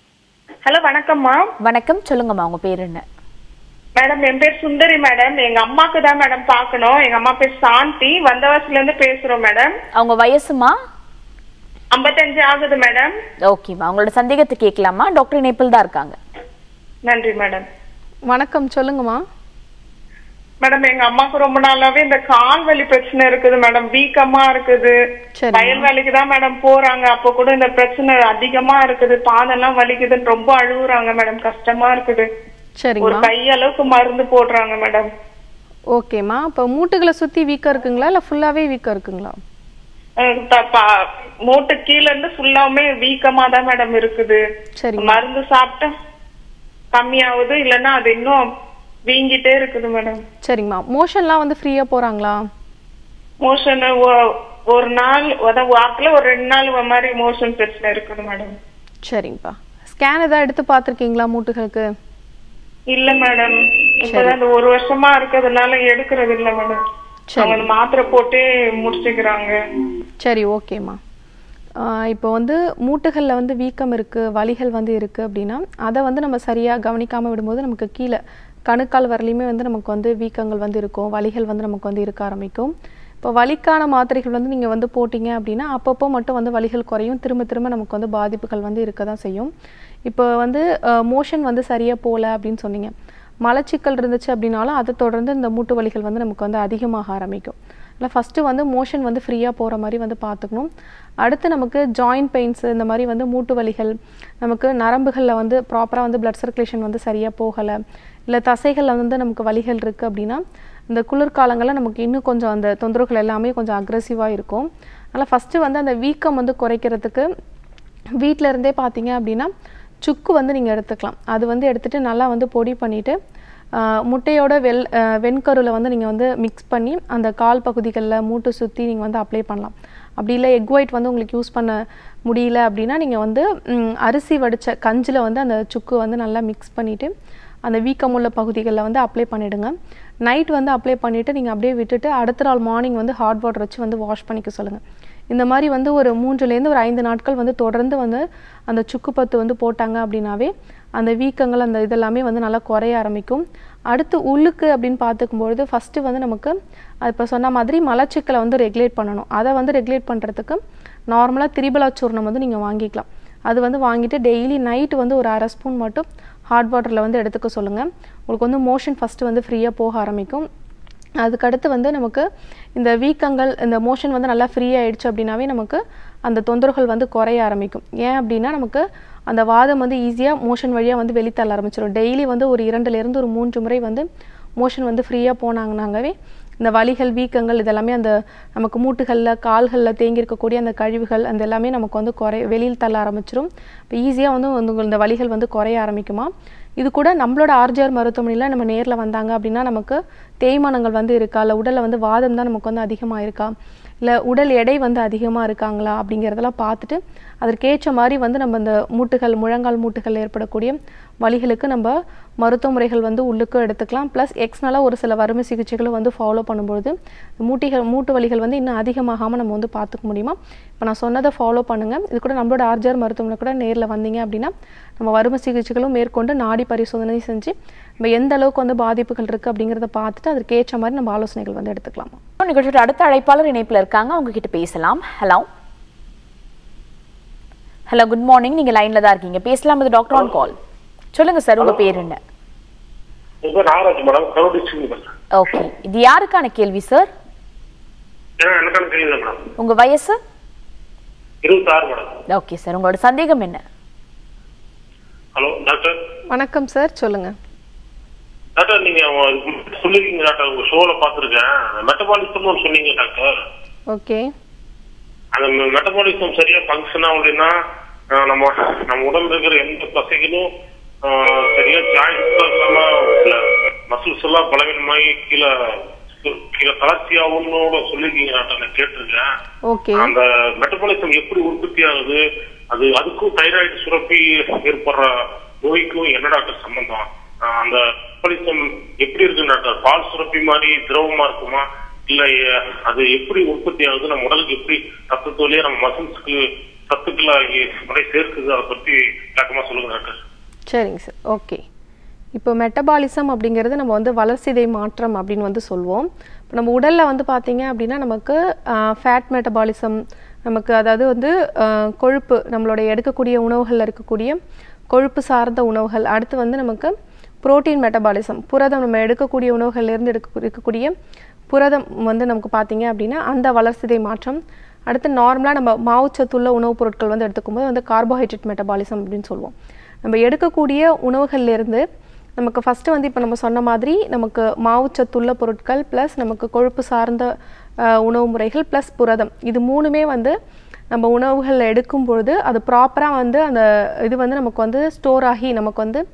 ஹலோ வணக்கம்மா வணக்கம் சொல்லுங்கம்மா உங்க பேர் என்ன மேடம் என் பேர் சுந்தரி மேடம் எங்க அம்மாக்கு தான் மேடம் பார்க்கணும் எங்க அம்மா பேர் சாந்தி வந்தவாசில இருந்து பேசுறோம் மேடம் அவங்க வயசுமா ஐம்பத்தஞ்சு ஆகுது மேடம் ஓகேம்மா உங்களோட சந்தேகத்தை கேட்கலாமா டாக்டர் இணைப்பில் தான் இருக்காங்க நன்றி மேடம் வணக்கம் சொல்லுங்கம்மா மேடம் எங்க அம்மாக்கு ரொம்ப நாளாவே இந்த கால் வலி பிரச்சனை இருக்குது மேடம் வீக்கமா இருக்குது சரி வயல் வேலைக்கு தான் மேடம் போறாங்க அப்ப கூட இந்த பிரச்சனை அதிகமா இருக்குது பாதெல்லாம் வலிக்குதுன்னு ரொம்ப அழுகுறாங்க மேடம் கஷ்டமா இருக்குது ஒரு சரிங்கம்மா கையளவுக்கு மருந்து போடுறாங்க மேடம் ஓகேம்மா இப்போ மூட்டுகளை சுற்றி வீக்கம் இருக்குங்களா இல்லை ஃபுல்லாகவே வீக்கம் இருக்குங்களா அஹ் த- பா- மூட்டு கீழ இருந்து ஃபுல்லாவுமே வீக்கமா தான் மேடம் இருக்குது சரிங்க மருந்து சாப்பிட்டா கம்மியாகுது இல்லைன்னா அது இன்னும் வீங்கிட்டே இருக்குது மேடம் சரிங்கம்மா மோஷன்லாம் வந்து ஃப்ரீயாக போகிறாங்களா மோஷன் ஒரு நாள் அதான் வாரத்துல ஒரு ரெண்டு நாள் ஒரு மாதிரி மோஷன் பிரச்சனை இருக்குது மேடம் சரிங்கப்பா ஸ்கேன் எதாவது எடுத்து பார்த்துருக்கீங்களா மூட்டுகளுக்கு இல்ல மேடம் இப்பதான் இந்த ஒரு வருஷமா இருக்கிறதுனால எடுக்கிறது இல்ல மேடம் அவங்க அந்த மாத்திரை போட்டு முடிச்சுக்கிறாங்க சரி ஓகேம்மா ஆஹ் இப்போ வந்து மூட்டுகளில் வந்து வீக்கம் இருக்குது வலிகள் வந்து இருக்குது அப்படின்னா அதை வந்து நம்ம சரியாக கவனிக்காமல் விடும்போது நமக்கு கீழே கணுக்கால் வரலையுமே வந்து நமக்கு வந்து வீக்கங்கள் வந்து இருக்கும் வலிகள் வந்து நமக்கு வந்து இருக்க ஆரம்பிக்கும் இப்போ வலிக்கான மாத்திரைகள் வந்து நீங்கள் வந்து போட்டிங்க அப்படின்னா அப்பப்போ மட்டும் வந்து வலிகள் குறையும் திரும்ப திரும்ப நமக்கு வந்து பாதிப்புகள் வந்து இருக்க தான் செய்யும் இப்போ வந்து மோஷன் வந்து சரியாக போகல அப்படின்னு சொன்னீங்க மலச்சிக்கல் இருந்துச்சு அப்படின்னாலும் அதை தொடர்ந்து இந்த மூட்டு வலிகள் வந்து நமக்கு வந்து அதிகமாக ஆரம்பிக்கும் இல்லை ஃபஸ்ட்டு வந்து மோஷன் வந்து ஃப்ரீயாக போகிற மாதிரி வந்து பார்த்துக்கணும் அடுத்து நமக்கு ஜாயிண்ட் பெயின்ஸ் இந்த மாதிரி வந்து மூட்டு வலிகள் நமக்கு நரம்புகளில் வந்து ப்ராப்பராக வந்து பிளட் சர்க்குலேஷன் வந்து சரியாக போகலை இல்லை தசைகளில் வந்து நமக்கு வலிகள் இருக்குது அப்படின்னா இந்த குளிர்காலங்களில் நமக்கு இன்னும் கொஞ்சம் அந்த தொந்தரவுகள் எல்லாமே கொஞ்சம் அக்ரெசிவாக இருக்கும் அதனால் ஃபஸ்ட்டு வந்து அந்த வீக்கம் வந்து குறைக்கிறதுக்கு வீட்டில் இருந்தே பார்த்தீங்க அப்படின்னா சுக்கு வந்து நீங்கள் எடுத்துக்கலாம் அது வந்து எடுத்துகிட்டு நல்லா வந்து பொடி பண்ணிவிட்டு முட்டையோட வெள் அஹ் வெண்கருவில் வந்து நீங்கள் வந்து மிக்ஸ் பண்ணி அந்த கால் பகுதிகளில் மூட்டு சுற்றி நீங்கள் வந்து அப்ளை பண்ணலாம் அப்படி இல்லை எக் ஒயிட் வந்து உங்களுக்கு யூஸ் பண்ண முடியல அப்படின்னா நீங்கள் வந்து ம், அரிசி வடித்த கஞ்சில் வந்து அந்த சுக்கு வந்து நல்லா மிக்ஸ் பண்ணிவிட்டு அந்த வீக்கமுள்ள பகுதிகளில் வந்து அப்ளை பண்ணிவிடுங்க நைட் வந்து அப்ளை பண்ணிவிட்டு நீங்கள் அப்படியே விட்டுட்டு அடுத்த நாள் மார்னிங் வந்து ஹாட் வாட்டர் வச்சு வந்து வாஷ் பண்ணிக்க சொல்லுங்கள் இந்த மாதிரி வந்து ஒரு மூன்றுலேருந்து ஒரு ஐந்து நாட்கள் வந்து தொடர்ந்து வந்து அந்த சுக்கு பத்து வந்து போட்டாங்க அப்படின்னாவே அந்த வீக்கங்கள் அந்த இதெல்லாமே வந்து நல்லா குறைய ஆரம்பிக்கும் அடுத்து உள்ளுக்கு அப்படின்னு பார்த்துக்கும்பொழுது ஃபஸ்ட்டு வந்து நமக்கு அது இப்போ சொன்ன மாதிரி மலச்சிக்கலை வந்து ரெகுலேட் பண்ணணும் அதை வந்து ரெகுலேட் பண்ணுறதுக்கு நார்மலாக திரிபலா சூர்ணம் வந்து நீங்கள் வாங்கிக்கலாம் அது வந்து வாங்கிட்டு டெய்லி நைட்டு வந்து ஒரு அரை ஸ்பூன் மட்டும் ஹாட் வாட்டரில் வந்து எடுத்துக்க சொல்லுங்கள் உங்களுக்கு வந்து மோஷன் ஃபஸ்ட்டு வந்து ஃப்ரீயாக போக ஆரம்பிக்கும் அதுக்கடுத்து வந்து நமக்கு இந்த வீக்கங்கள் இந்த மோஷன் வந்து நல்லா ஃப்ரீ ஆயிடுச்சு அப்படின்னாவே நமக்கு அந்த தொந்தரவுகள் வந்து குறைய ஆரம்பிக்கும் ஏன் அப்படின்னா நமக்கு அந்த வாதம் வந்து ஈஸியாக மோஷன் வழியாக வந்து வெளித்தள்ள ஆரம்பிச்சிடும் டெய்லி வந்து ஒரு இரண்டுலேருந்து ஒரு மூன்று முறை வந்து மோஷன் வந்து ஃப்ரீயாக போனாங்கனாங்கவே இந்த வலிகள் வீக்கங்கள் இதெல்லாமே அந்த நமக்கு மூட்டுகளில் கால்களில் தேங்கி இருக்கக்கூடிய அந்த கழிவுகள் அந்த எல்லாமே நமக்கு வந்து குறை வெளியில் தள்ள ஆரம்பிச்சிடும் இப்போ ஈஸியாக வந்து வந்து உங்களுக்கு இந்த வலிகள் வந்து குறைய ஆரம்பிக்குமா இது கூட நம்மளோட ஆர்ஜிஆர் மருத்துவமனையில் நம்ம நேரில் வந்தாங்க அப்படின்னா நமக்கு தேய்மானங்கள் வந்து இருக்கா இல்லை உடலில் வந்து வாதம் தான் நமக்கு வந்து அதிகமாக இருக்கா இல்லை உடல் எடை வந்து அதிகமாக இருக்காங்களா அப்படிங்கிறதெல்லாம் பார்த்துட்டு அதற்கேற்ற மாதிரி வந்து நம்ம இந்த மூட்டுகள் முழங்கால் மூட்டுகள் ஏற்படக்கூடிய வலிகளுக்கு நம்ம மருத்துவ முறைகள் வந்து உள்ளுக்கு எடுத்துக்கலாம் ப்ளஸ் எக்ஸ்னலாக ஒரு சில வறுமை சிகிச்சைகளும் வந்து ஃபாலோ பண்ணும்பொழுது மூட்டிகள் மூட்டு வலிகள் வந்து இன்னும் அதிகமாகாமல் நம்ம வந்து பார்த்துக்க முடியுமா இப்போ நான் சொன்னதை ஃபாலோ பண்ணுங்கள் இது கூட நம்மளோட ஆர்ஜிஆர் மருத்துவமனை கூட நேரில் வந்தீங்க அப்படின்னா நம்ம வறுமை சிகிச்சைகளும் மேற்கொண்டு நாடி பரிசோதனை செஞ்சு நம்ம எந்த அளவுக்கு வந்து பாதிப்புகள் இருக்குது அப்படிங்கிறத பார்த்துட்டு அதற்கேற்ற மாதிரி நம்ம ஆலோசனைகள் வந்து எடுத்துக்கலாம் நிகழ்ச்சியோட அடுத்த அழைப்பாளர் இணைப்புல இருக்காங்க அவங்க கிட்ட பேசலாம் ஹலோ ஹலோ குட் மார்னிங் நீங்க லைன்ல தான் இருக்கீங்க பேசலாம் இது டாக்டர் ஆன் கால் சொல்லுங்க சார் உங்க பேர் என்ன என் பேர் Nagaraj madam Karur district okay இது யாருக்கான கேள்வி சார் ஏன்னா எனக்கான தெரியல மேடம் உங்க வயசு இருபத்தாறு மேடம் ஓகே சார் உங்களோட சந்தேகம் என்ன ஹலோ டாக்டர் வணக்கம் சார் சொல்லுங்கள் டாக்டர் நீங்க உங்க- சொல்லிருக்கீங்க டாக்டர் உங்க ஷோல பாத்துருக்கேன் மெட்டபாலிசம் சொன்னீங்க டாக்டர் ஓகே அந்த மெட்டபாலிசம் சரியா ஃபங்க்ஷன் ஆகலைன்னா அஹ், நம்ம நம்ம உடம்புல இருக்கிற எந்த தசைகளும் அஹ், சரியா ஜாயிண்ட் மசில்ஸ் எல்லாம் பலவீனமாகி கீழே கீழே தளர்ச்சியாகும்னு சொல்லிருக்கீங்க டாக்டர் நான் கேட்டிருக்கேன் ஓகே அந்த மெட்டபாலிசம் எப்படி உற்பத்தி ஆகுது அது அதுக்கும் தைராய்டு சுரப்பி ஏற்படுற நோய்க்கும் என்ன டாக்டர் சம்பந்தம் ஆஹ் அந்த மெட்டபாலிசம் எப்படி இருக்கு டாக்டர் பால் சுரப்பி மாதிரி திரவமா இருக்குமா இல்ல அஹ், அது எப்படி உற்பத்தி ஆகுது நம்ம உடலுக்கு எப்படி ரத்தத்து வழியா நம்ம மசில்ஸ்க்கு சத்துக்களை முறை சேர்க்குது அதை பத்தி விளக்கமா சொல்லுங்க டாக்டர் சரிங்க சார் ஓகே இப்போ மெட்டபாலிசம் அப்படிங்கிறது நம்ம வந்து வளர்சிதை மாற்றம் அப்படின்னு வந்து சொல்லுவோம் இப்போ நம்ம உடலில் வந்து பார்த்தீங்க அப்படின்னா நமக்கு ஃபேட் மெட்டபாலிசம் நமக்கு அதாவது வந்து ஆஹ், கொழுப்பு நம்மளுடைய எடுக்கக்கூடிய உணவுகளில் இருக்கக்கூடிய கொழுப்பு சார்ந்த உணவுகள் அடுத்து வந்து நமக்கு புரோட்டீன் மெட்டபாலிசம் புரதம் நம்ம எடுக்கக்கூடிய உணவுகள்லேருந்து எடுக்க இருக்கக்கூடிய புரதம் வந்து நமக்கு பார்த்தீங்க அப்படின்னா அந்த வளர்சிதை மாற்றம் அடுத்து நார்மலாக நம்ம மாவுச்சத்துள்ள உணவுப் பொருட்கள் வந்து எடுத்துக்கும்போது வந்து கார்போஹைட்ரேட் மெட்டபாலிசம் அப்படின்னு சொல்லுவோம் நம்ம எடுக்கக்கூடிய உணவுகள்லேருந்து நமக்கு ஃபஸ்ட்டு வந்து இப்போ நம்ம சொன்ன மாதிரி நமக்கு மாவுச்சத்துள்ள பொருட்கள் ப்ளஸ் நமக்கு கொழுப்பு சார்ந்த அஹ், உணவு முறைகள் ப்ளஸ் புரதம் இது மூணுமே வந்து நம்ம உணவுகள் எடுக்கும் பொழுது அது ப்ராப்பராக வந்து அந்த இது வந்து நமக்கு வந்து ஸ்டோர் ஆகி நமக்கு வந்து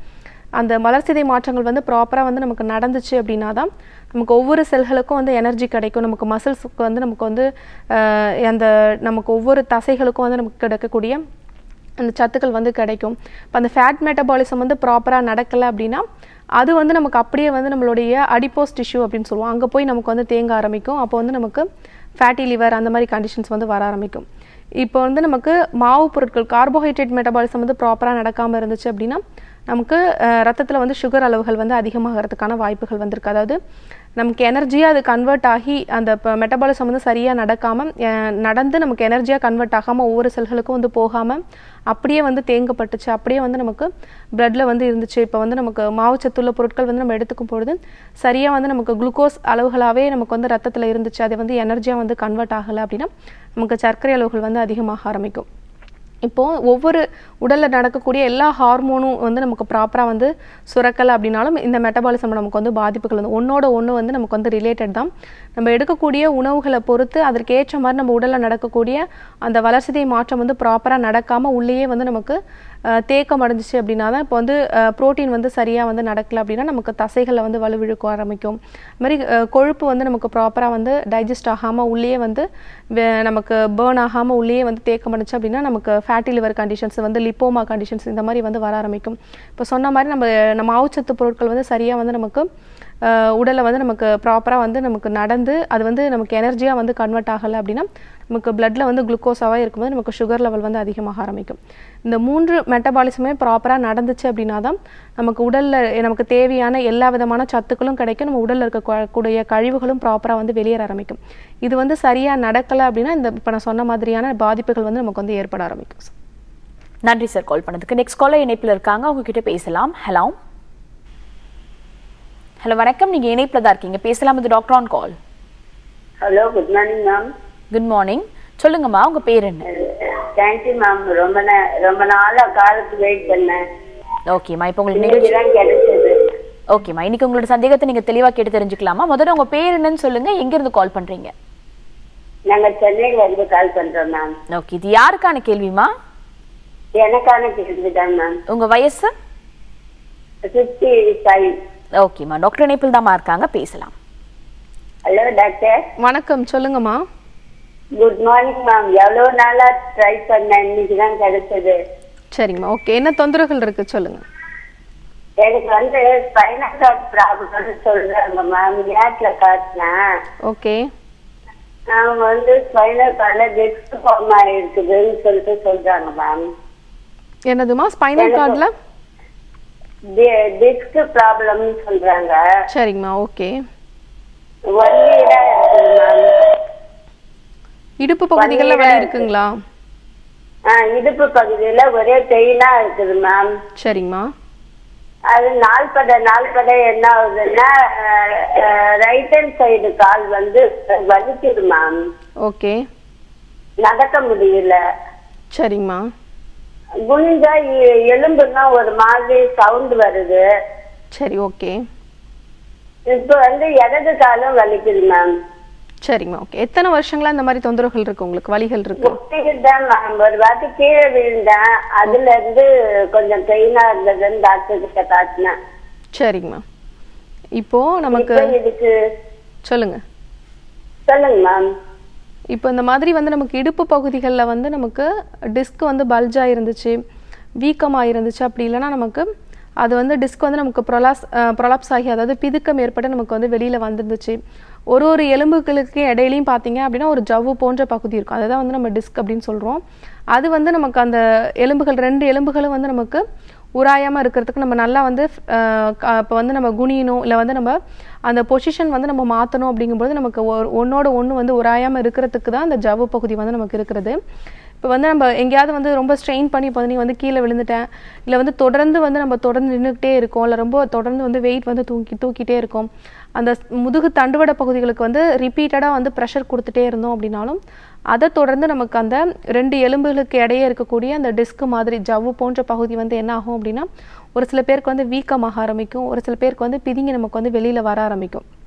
அந்த வளர்சிதை மாற்றங்கள் வந்து ப்ராப்பராக வந்து நமக்கு நடந்துச்சு அப்படின்னா தான் நமக்கு ஒவ்வொரு செல்களுக்கும் வந்து எனர்ஜி கிடைக்கும் நமக்கு மசில்ஸுக்கு வந்து நமக்கு வந்து ஆஹ், அந்த நமக்கு ஒவ்வொரு தசைகளுக்கும் வந்து நமக்கு கிடைக்கக்கூடிய அந்த சத்துக்கள் வந்து கிடைக்கும் இப்போ அந்த ஃபேட் மெட்டபாலிசம் வந்து ப்ராப்பராக நடக்கலை அப்படின்னா அது வந்து நமக்கு அப்படியே வந்து நம்மளுடைய அடிப்போஸ் டிஷ்யூ அப்படின்னு சொல்லுவோம் அங்கே போய் நமக்கு வந்து தேங்க ஆரம்பிக்கும் அப்போ வந்து நமக்கு ஃபேட்டி லிவர் அந்த மாதிரி கண்டிஷன்ஸ் வந்து வர ஆரம்பிக்கும் இப்போ வந்து நமக்கு மாவு பொருட்கள் கார்போஹைட்ரேட் மெட்டபாலிசம் வந்து ப்ராப்பராக நடக்காமல் இருந்துச்சு அப்படின்னா நமக்கு ரத்தத்தில் வந்து சுகர் அளவுகள் வந்து அதிகமாகிறதுக்கான வாய்ப்புகள் வந்திருக்கு அதாவது நமக்கு எனர்ஜியாக அது கன்வெர்ட் ஆகி அந்த இப்போ மெட்டபாலிசம் வந்து சரியாக நடக்காமல் நடந்து நமக்கு எனர்ஜியாக கன்வெர்ட் ஆகாமல் ஒவ்வொரு செல்களுக்கும் வந்து போகாமல் அப்படியே வந்து தேங்கப்பட்டுச்சு அப்படியே வந்து நமக்கு பிளட்ல வந்து இருந்துச்சு இப்போ வந்து நமக்கு மாவுச்சத்துள்ள பொருட்கள் வந்து நம்ம எடுத்துக்கும் பொழுது சரியாக வந்து நமக்கு குளுக்கோஸ் அளவுகளாகவே நமக்கு வந்து ரத்தத்தில் இருந்துச்சு அது வந்து எனர்ஜியாக வந்து கன்வெர்ட் ஆகலை அப்படின்னா நமக்கு சர்க்கரை அளவுகள் வந்து அதிகமாக ஆரம்பிக்கும் இப்போ ஒவ்வொரு உடல்ல நடக்கக்கூடிய எல்லா ஹார்மோனும் வந்து நமக்கு ப்ராப்பராக வந்து சுரக்கலை அப்படின்னாலும் இந்த மெட்டபாலிசம் நமக்கு வந்து பாதிப்புகள் வந்து ஒன்னோட ஒன்று வந்து நமக்கு வந்து ரிலேட்டட் தான் நம்ம எடுக்கக்கூடிய உணவுகளை பொறுத்து அதற்கு ஏற்ற மாதிரி நம்ம உடல்ல நடக்கக்கூடிய அந்த வளர்சிதை மாற்றம் வந்து ப்ராப்பராக நடக்காம உள்ளேயே வந்து நமக்கு அஹ், தேக்கம் அடைஞ்சிச்சு அப்படின்னா தான் இப்போ வந்து புரோட்டீன் வந்து சரியாக வந்து நடக்கல அப்படின்னா நமக்கு தசைகளில் வந்து வலுவிழுக்க ஆரம்பிக்கும் அது மாதிரி அஹ், கொழுப்பு வந்து நமக்கு ப்ராப்பராக வந்து டைஜஸ்ட் ஆகாமல் உள்ளேயே வந்து வே- நமக்கு பேர்ன் ஆகாமல் உள்ளேயே வந்து தேக்கம் அடைச்சு அப்படின்னா நமக்கு ஃபேட்டி லிவர் கண்டிஷன்ஸ் வந்து லிப்போமா கண்டிஷன்ஸ் இந்த மாதிரி வந்து வர ஆரம்பிக்கும் இப்போ சொன்ன மாதிரி நம்ம நம்ம மாவுச்சத்து பொருட்கள் வந்து சரியாக வந்து நமக்கு அஹ், உடல்ல வந்து நமக்கு ப்ராப்பராக வந்து நமக்கு நடந்து அது வந்து நமக்கு எனர்ஜியாக வந்து கன்வெர்ட் ஆகலை அப்படின்னா நமக்கு பிளட்ல வந்து குளுக்கோஸாவாக இருக்கும்போது நமக்கு சுகர் லெவல் வந்து அதிகமாக ஆரம்பிக்கும் இந்த மூன்று மெட்டபாலிசமே ப்ராப்பராக நடந்துச்சு அப்படின்னா தான் நமக்கு உடல்ல நமக்கு தேவையான எல்லா விதமான சத்துக்களும் கிடைக்கும் நம்ம உடல்ல இருக்கக்கூடிய கழிவுகளும் ப்ராப்பராக வந்து வெளியேற ஆரம்பிக்கும் இது வந்து சரியா நடக்கலை அப்படின்னா இந்த இப்போ நான் சொன்ன மாதிரியான பாதிப்புகள் வந்து நமக்கு வந்து ஏற்பட ஆரம்பிக்கும் நன்றி சார் கால் பண்ணதுக்கு நெக்ஸ்ட் காலர் இணைப்பில் இருக்காங்க அவங்க கிட்ட பேசலாம் ஹலோ ஹலோ வணக்கம் நீங்க இணைப்பில் தான் இருக்கீங்க பேசலாம் இது doctor on call hello good morning ma'am good morning சொல்லுங்கம்மா உங்க பேர் என்ன தேங்க்யூ மேம் ரொம்ப நே- ரொம்ப நாளா காலத்துக்கு வெயிட் பண்ணேன் ஓகேம்மா இப்போ உங்களுக்கு நிகழ்ச்சி இன்னைக்கு தான் கிடைச்சது ஓகேம்மா இன்னைக்கு உங்களோட சந்தேகத்தை நீங்க தெளிவா கேட்டு தெரிஞ்சுக்கலாமா முதல்ல உங்க பேர் என்னன்னு சொல்லுங்க எங்க இருந்து கால் பண்றீங்க நாங்க சென்னையில இருந்து கால் பண்றோம் மேம் ஓகே இது யாருக்கான கேள்விமா எனக்கான கேள்வி தான் மேம் உங்க வயசு ஃபிஃப்டி ஃபைவ் ஓகேம்மா டாக்டர் இணைப்பில் தாம்மா இருக்காங்க பேசலாம் ஹலோ டாக்டர் வணக்கம் சொல்லுங்கம்மா குட் மார்னிங் மேம் எவ்வளவு நாளா ட்ரை பண்ணேன் இன்னைக்கு தான் கிடைச்சது சரிங்கம்மா ஓகே என்ன தொந்தரவுகள் இருக்கு சொல்லுங்க எனக்கு வந்து ஸ்பைனல் கார்ட் ப்ராப்ளம்னு சொல்றாங்க மேம் நேட்ல காட்டினேன் ஓகே அவங்க வந்து ஸ்பைனல் கார்ட்ல டிஸ்க் ஃபார்ம் ஆயிருக்குதுன்னு சொல்லிட்டு சொல்றாங்க மேம் என்னதுமா ஸ்பைனல் கார்டில் டிஸ்க் ப்ராப்ளம்னு சொல்றாங்க சரிங்கம்மா ஓகே ஒன் இயரா இருக்குது மேம் இடுப்பு பகுதிகளில் வலி இருக்குங்களா ஆ, இடுப்பு பகுதியில ஒரே பெயினா இருக்குது மேம் சரிங்கம்மா அது நாள்பட நாள்பட என்ன ஆகுதுன்னா ரைட் ஹேண்ட் சைடு கால் வந்து வலிக்குது மேம் ஓகே நடக்க முடியல சரிங்கம்மா குனிஞ்சா எ- எலும்புன்னா ஒரு மாதிரி சவுண்ட் வருது சரி ஓகே இப்ப வந்து இடது காலும் வலிக்குது மேம் சரிங்கம்மா ஓகே எத்தனை வருஷங்களா இந்த மாதிரி தொந்தரவுகள் இருக்கு உங்களுக்கு வலிகள் இருக்கு முட்டிக்கிட்டேன் மேம் ஒரு வாட்டி கீழே விழுந்தேன் அதுல இருந்து கொஞ்சம் பெயினா இருந்ததுன்னு டாக்டர் கிட்ட காட்டினேன் சரிங்கம்மா இப்போ நமக்கு இப்ப இதுக்கு சொல்லுங்க சொல்லுங்க மேம் இப்போ இந்த மாதிரி வந்து நமக்கு இடுப்பு பகுதிகளில் வந்து நமக்கு டிஸ்க் வந்து பல்ஜாக இருந்துச்சு வீக்கமாக இருந்துச்சு அப்படி இல்லைன்னா நமக்கு அது வந்து டிஸ்க் வந்து நமக்கு ப்ரொலாஸ் ப்ரொலாப்ஸ் ஆகி அதாவது பிதுக்கம் ஏற்பட்டு நமக்கு வந்து வெளியில் வந்துருந்துச்சு ஒரு ஒரு எலும்புகளுக்கு இடையிலையும் பார்த்தீங்க அப்படின்னா ஒரு ஜவ்வு போன்ற பகுதி இருக்கும் அதுதான் வந்து நம்ம டிஸ்க் அப்படின்னு சொல்கிறோம் அது வந்து நமக்கு அந்த எலும்புகள் ரெண்டு எலும்புகளும் வந்து நமக்கு உராயாமல் இருக்கிறதுக்கு நம்ம நல்லா வந்து இப்போ வந்து நம்ம குனியணும் இல்லை வந்து நம்ம அந்த பொசிஷன் வந்து நம்ம மாற்றணும் அப்படிங்கும்போது நமக்கு ஒரு ஒன்றோட ஒன்று வந்து உராயாமல் இருக்கிறதுக்கு தான் அந்த ஜவ்வு பகுதி வந்து நமக்கு இருக்கிறது இப்போ வந்து நம்ம எங்கேயாவது வந்து ரொம்ப ஸ்ட்ரெயின் பண்ணி இப்போ வந்து நீ வந்து கீழே விழுந்துட்டேன் இல்லை வந்து தொடர்ந்து வந்து நம்ம தொடர்ந்து நின்றுக்கிட்டே இருக்கோம் இல்லை ரொம்ப தொடர்ந்து வந்து வெயிட் வந்து தூக்கி தூக்கிட்டே இருக்கோம் அந்த ஸ்- முதுகு தண்டுவட பகுதிகளுக்கு வந்து ரிப்பீட்டடாக வந்து ப்ரெஷர் கொடுத்துட்டே இருந்தோம் அப்படின்னாலும் அதை தொடர்ந்து நமக்கு அந்த ரெண்டு எலும்புகளுக்கு இடையே இருக்கக்கூடிய அந்த டிஸ்க் மாதிரி ஜவ்வு போன்ற பகுதி வந்து என்ன ஆகும் அப்படின்னா ஒரு சில பேருக்கு வந்து வீக்கமாக ஆரம்பிக்கும் ஒரு சில பேருக்கு வந்து பிதுங்கி நமக்கு வந்து வெளியில் வர ஆரம்பிக்கும்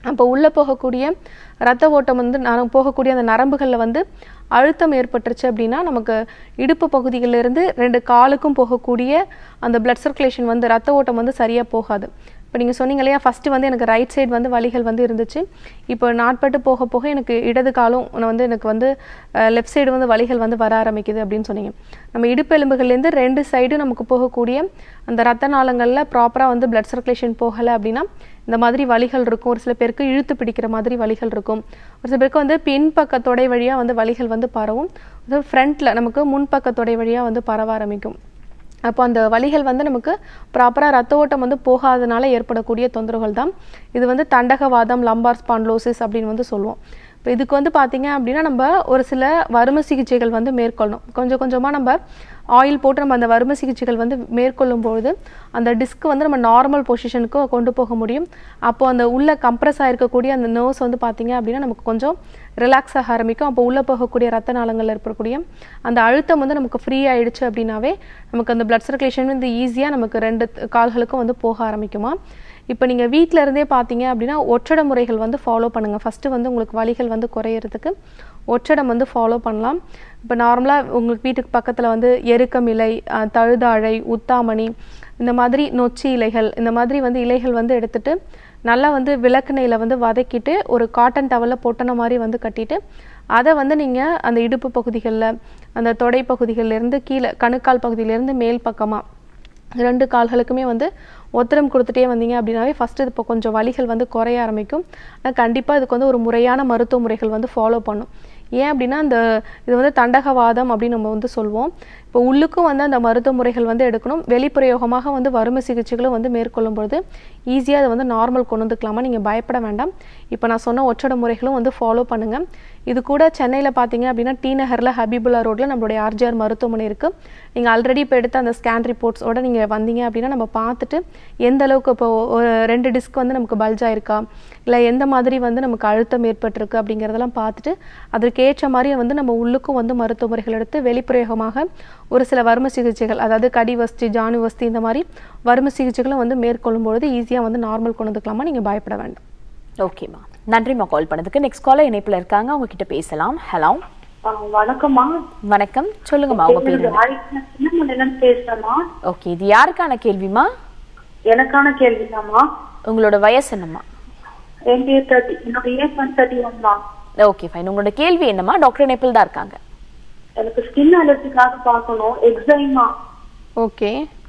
அப்போ உள்ளே போகக்கூடிய ரத்த ஓட்டம் வந்து நர போகக்கூடிய அந்த நரம்புகளில் வந்து அழுத்தம் ஏற்பட்டுருச்சு அப்படின்னா நமக்கு இடுப்பு பகுதிகளில் இருந்து ரெண்டு காலுக்கும் போகக்கூடிய அந்த பிளட் சர்க்குலேஷன் வந்து ரத்த ஓட்டம் வந்து சரியாக போகாது இப்போ நீங்கள் சொன்னீங்க இல்லையா ஃபஸ்ட்டு வந்து எனக்கு ரைட் சைடு வந்து வலிகள் வந்து இருந்துச்சு இப்போ நாட்பட்டு போக போக எனக்கு இடது காலும் நான் வந்து எனக்கு வந்து லெஃப்ட் சைடு வந்து வலிகள் வந்து வர ஆரம்பிக்குது அப்படின்னு சொன்னீங்க நம்ம இடுப்பெலும்புகள்லேருந்து ரெண்டு சைடு நமக்கு போகக்கூடிய அந்த ரத்த நாளங்களில் ப்ராப்பராக வந்து பிளட் சர்க்குலேஷன் போகலை அப்படின்னா இந்த மாதிரி வலிகள் இருக்கும் ஒரு சில பேருக்கு இழுத்து பிடிக்கிற மாதிரி வலிகள் இருக்கும் ஒரு சில பேருக்கு வந்து பின்பக்க தொடை வழியாக வந்து வலிகள் வந்து பரவும் ஃப்ரண்ட்டில் நமக்கு முன்பக்க தொடை வழியாக வந்து பரவ ஆரம்பிக்கும் அப்போ அந்த வலிகள் வந்து நமக்கு ப்ராப்பராக ரத்த ஓட்டம் வந்து போகாதனால ஏற்படக்கூடிய தொந்தரவுகள் தான் இது வந்து தண்டகவாதம் லம்பார் ஸ்பான்லோசிஸ் அப்படின்னு வந்து சொல்லுவோம் இப்போ இதுக்கு வந்து பார்த்தீங்க அப்படின்னா நம்ம ஒரு சில வரும சிகிச்சைகள் வந்து மேற்கொள்ளணும் கொஞ்சம் கொஞ்சமாக நம்ம ஆயில் போட்டு நம்ம அந்த வரும சிகிச்சைகள் வந்து மேற்கொள்ளும் பொழுது அந்த டிஸ்க் வந்து நம்ம நார்மல் பொசிஷனுக்கு கொண்டு போக முடியும் அப்போ அந்த உள்ள கம்ப்ரஸ் ஆகிருக்கக்கூடிய அந்த நர்வ்ஸ் வந்து பார்த்தீங்க அப்படின்னா நமக்கு கொஞ்சம் ரிலாக்ஸ் ஆக ஆரம்பிக்கும் அப்போ உள்ளே போகக்கூடிய ரத்த நாளங்களில் இருக்கக்கூடிய அந்த அழுத்தம் வந்து நமக்கு ஃப்ரீ ஆயிடுச்சு அப்படின்னாவே நமக்கு அந்த பிளட் சர்க்குலேஷன் வந்து ஈஸியாக நமக்கு ரெண்டு கால்களுக்கும் வந்து போக ஆரம்பிக்குமா இப்போ நீங்கள் வீட்டில் இருந்தே பார்த்தீங்க அப்படின்னா ஒற்றட முறைகள் வந்து ஃபாலோ பண்ணுங்கள் ஃபஸ்ட்டு வந்து உங்களுக்கு வலிகள் வந்து குறையிறதுக்கு ஒற்றடம் வந்து ஃபாலோ பண்ணலாம் இப்போ நார்மலாக உங்களுக்கு வீட்டுக்கு பக்கத்தில் வந்து எருக்கம் இலை அஹ், தழுதாழை உத்தாமணி இந்த மாதிரி நொச்சி இலைகள் இந்த மாதிரி வந்து இலைகள் வந்து எடுத்துட்டு நல்லா வந்து விளக்குநெய்யில் வந்து வதக்கிட்டு ஒரு காட்டன் டவலில் பொட்டன மாதிரி வந்து கட்டிட்டு அதை வந்து நீங்கள் அந்த இடுப்பு பகுதிகளில் அந்த தொடை பகுதிகளில் இருந்து கீழே கணுக்கால் பகுதியிலேருந்து மேல் பக்கமாக ரெண்டு கால்களுக்குமே வந்து ஒத்தடம் கொடுத்துட்டே வந்தீங்க அப்படின்னாவே ஃபஸ்ட்டு இப்போ கொஞ்சம் வலிகள் வந்து குறைய ஆரம்பிக்கும் ஆனால் கண்டிப்பாக இதுக்கு வந்து ஒரு முறையான மருத்துவ முறைகள் வந்து ஃபாலோ பண்ணும் ஏன் அப்படின்னா அந்த இது வந்து தண்டகவாதம் அப்படின்னு நம்ம வந்து சொல்லுவோம் இப்போ உள்ளுக்கும் வந்து அந்த மருத்துவ முறைகள் வந்து எடுக்கணும் வெளிப்பிரயோகமாக வந்து வறுமை சிகிச்சைகளும் வந்து மேற்கொள்ளும் பொழுது ஈஸியாக அதை வந்து நார்மல் கொண்டு வந்துக்கலாமா நீங்கள் பயப்பட வேண்டாம் இப்போ நான் சொன்ன ஒற்றட முறைகளும் வந்து ஃபாலோ பண்ணுங்கள் இது கூட சென்னையில் பார்த்தீங்க அப்படின்னா டி நகரில் ஹபீபுல்லா ரோட்டில் நம்மளுடைய ஆர்ஜிஆர் மருத்துவமனை இருக்குது நீங்கள் ஆல்ரெடி இப்போ எடுத்த அந்த ஸ்கேன் ரிப்போர்ட்ஸோட நீங்கள் வந்தீங்க அப்படின்னா நம்ம பார்த்துட்டு எந்த அளவுக்கு இப்போ ஒரு ரெண்டு டிஸ்க் வந்து நமக்கு பல்ஜ் ஆயிருக்கா இல்லை எந்த மாதிரி வந்து நமக்கு அழுத்தம் ஏற்பட்டிருக்கு அப்படிங்கிறதெல்லாம் பார்த்துட்டு அதற்கேற்ற மாதிரி வந்து நம்ம உள்ளுக்கும் வந்து மருத்துவ முறைகள் எடுத்து வெளிப்பிரயோகமாக ஒரு சில வர்ம சிகிச்சைகள் அதாவது கடி வஸ்தி ஜானு வஸ்தி இந்த மாதிரி வர்ம சிகிச்சைகளும் வந்து மேற்கொள்ளும் பொழுது ஈஸியாக வந்து நார்மல் கொண்டு வந்துக்கலாமா நீங்கள் பயப்பட வேண்டாம் ஓகேம்மா நன்றிம்மா கால் பண்ணதுக்கு நெக்ஸ்ட் காலர் இணைப்புல இருக்காங்க அவங்க கிட்ட பேசலாம் ஹலோ ஆ, வணக்கம்மா வணக்கம் சொல்லுங்கம்மா உங்க பேர் என்ன? சின்னமலையில பேசுறேம்மா ஓகே இது யாருக்கான கேள்விமா எனக்கான கேள்விதாம்மா உங்களோட வயசு என்னம்மா என் பேர் தேர்ட்டி என்னோட ஏஜ் ஒன் தேர்ட்டி ஒன்மா ஓகே ஃபைன் உங்களோட கேள்வி என்னம்மா டாக்டர் இணைப்பில் தான் இருக்காங்க எனக்கு ஸ்கின் அலர்ஜிக்காக பார்க்கணும் எக்ஸைமா ஓகே